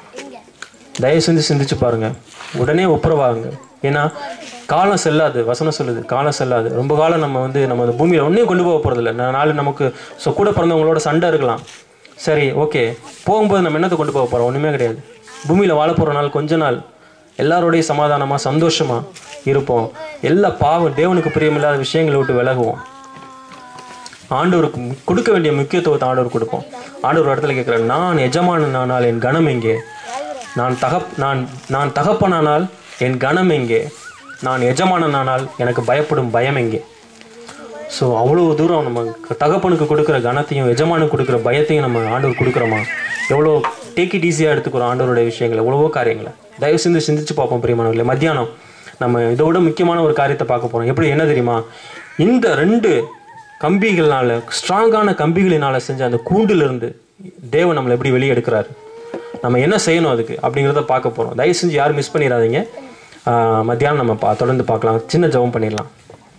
S1: தயவு செஞ்சு சிந்திச்சு பாருங்க உடனே ஒப்புரவாகுங்க ஏன்னா காலம் செல்லாது வசனம் சொல்லுது காலம் செல்லாது ரொம்ப காலம் நம்ம வந்து நம்ம அந்த பூமியில் ஒன்றையும் கொண்டு போக போகிறதில்ல நாலு நமக்கு ஸோ கூட பிறந்தவங்களோட சண்டை இருக்கலாம் சரி ஓகே போகும்போது நம்ம என்னத்தை கொண்டு போக போகிறோம் ஒன்றுமே கிடையாது பூமியில் வாழ போகிற நாள் கொஞ்ச நாள் எல்லாரோடையும் சமாதானமாக சந்தோஷமாக இருப்போம் எல்லா பாவம் தேவனுக்கு பிரியமில்லாத விஷயங்களை விட்டு விலகுவோம் ஆண்டவருக்கு மு- கொடுக்க வேண்டிய முக்கியத்துவத்தை ஆண்டவர் கொடுப்போம் ஆண்டவர் ஒரு இடத்துல கேட்குறாரு நான் எஜமானன் ஆனால் என் கணம் எங்கே நான் தகப் நான் நான் தகப்பனானால் என் கணம் எங்கே நான் எஜமானனானால் எனக்கு பயப்படும் பயம் எங்கே ஸோ அவ்வளோ தூரம் நம்ம க- தகப்பனுக்கு கொடுக்குற கணத்தையும் எஜமானுக்கு கொடுக்குற பயத்தையும் நம்ம ஆண்டவர் கொடுக்குறோமா எவ்வளோ டேக் இட் ஈஸியாக எடுத்துக்கிறோம் ஆண்டவருடைய விஷயங்களை எவ்வளவோ காரியங்களை தயவு செஞ்சு சிந்திச்சு பார்ப்போம் பிரியமானவர்களே மத்தியானம் நம்ம இதோட முக்கியமான ஒரு காரியத்தை பார்க்க போகிறோம் எப்படி என்ன தெரியுமா இந்த ரெண்டு கம்பிகள்னால ஸ்ட்ராங்கான கம்பிகளினால செஞ்ச அந்த கூண்டிலிருந்து தேவன் நம்மளை எப்படி வெளியே எடுக்கிறாரு நம்ம என்ன செய்யணும் அதுக்கு அப்படிங்கிறத பார்க்க போகிறோம் தயவு செஞ்சு யாரும் மிஸ் பண்ணிடாதீங்க ஆஹ் மத்தியானம் நம்ம பா தொடர்ந்து பார்க்கலாம் சின்ன ஜெபம் பண்ணிடலாம்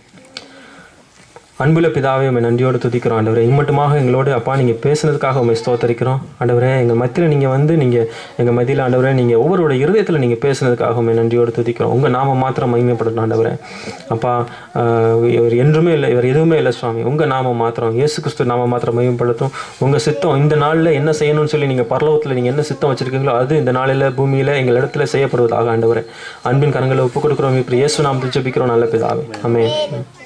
S1: அன்புள்ள பிதாவே உம்மை நன்றியோடு துதிக்கிறோம் ஆண்டவரே இம்மட்டுமாக எங்களோடு அப்பா நீங்கள் பேசுனதுக்காக உண்மை ஸ்தோத்தரிக்கிறோம் ஆண்டவரே எங்கள் மத்தியில் நீங்கள் வந்து நீங்கள் எங்கள் மத்தியில் ஆண்டவரே நீங்கள் ஒவ்வொருடைய இருதயத்தில் நீங்கள் பேசுனதுக்காக உண்மை நன்றியோடு துதிக்கிறோம் உங்கள் நாம மாத்திரம் மகிமைப்படணும் ஆண்டவரே அப்பா ஆஹ் இவர் என்றுமே இல்லை இவர் எதுவுமே இல்லை சுவாமி உங்கள் நாமம் மாத்திரம் இயேசு கிறிஸ்து நாம மாத்திரம் மகிமைப்படுத்தும் உங்கள் சித்தம் இந்த நாளில் என்ன செய்யணும்னு சொல்லி நீங்கள் பரலோகத்தில் நீங்கள் என்ன சித்தம் வச்சிருக்கீங்களோ அது இந்த நாளில் பூமியில் எங்கள் இடத்துல செய்யப்படுவதாக ஆண்டவரே அன்பின் கரங்களை ஒப்புக் கொடுக்குறோம் இப்போ இயேசு நாமத்தை ஜெபிக்கிறோம் நல்ல பிதாவே ஆமென்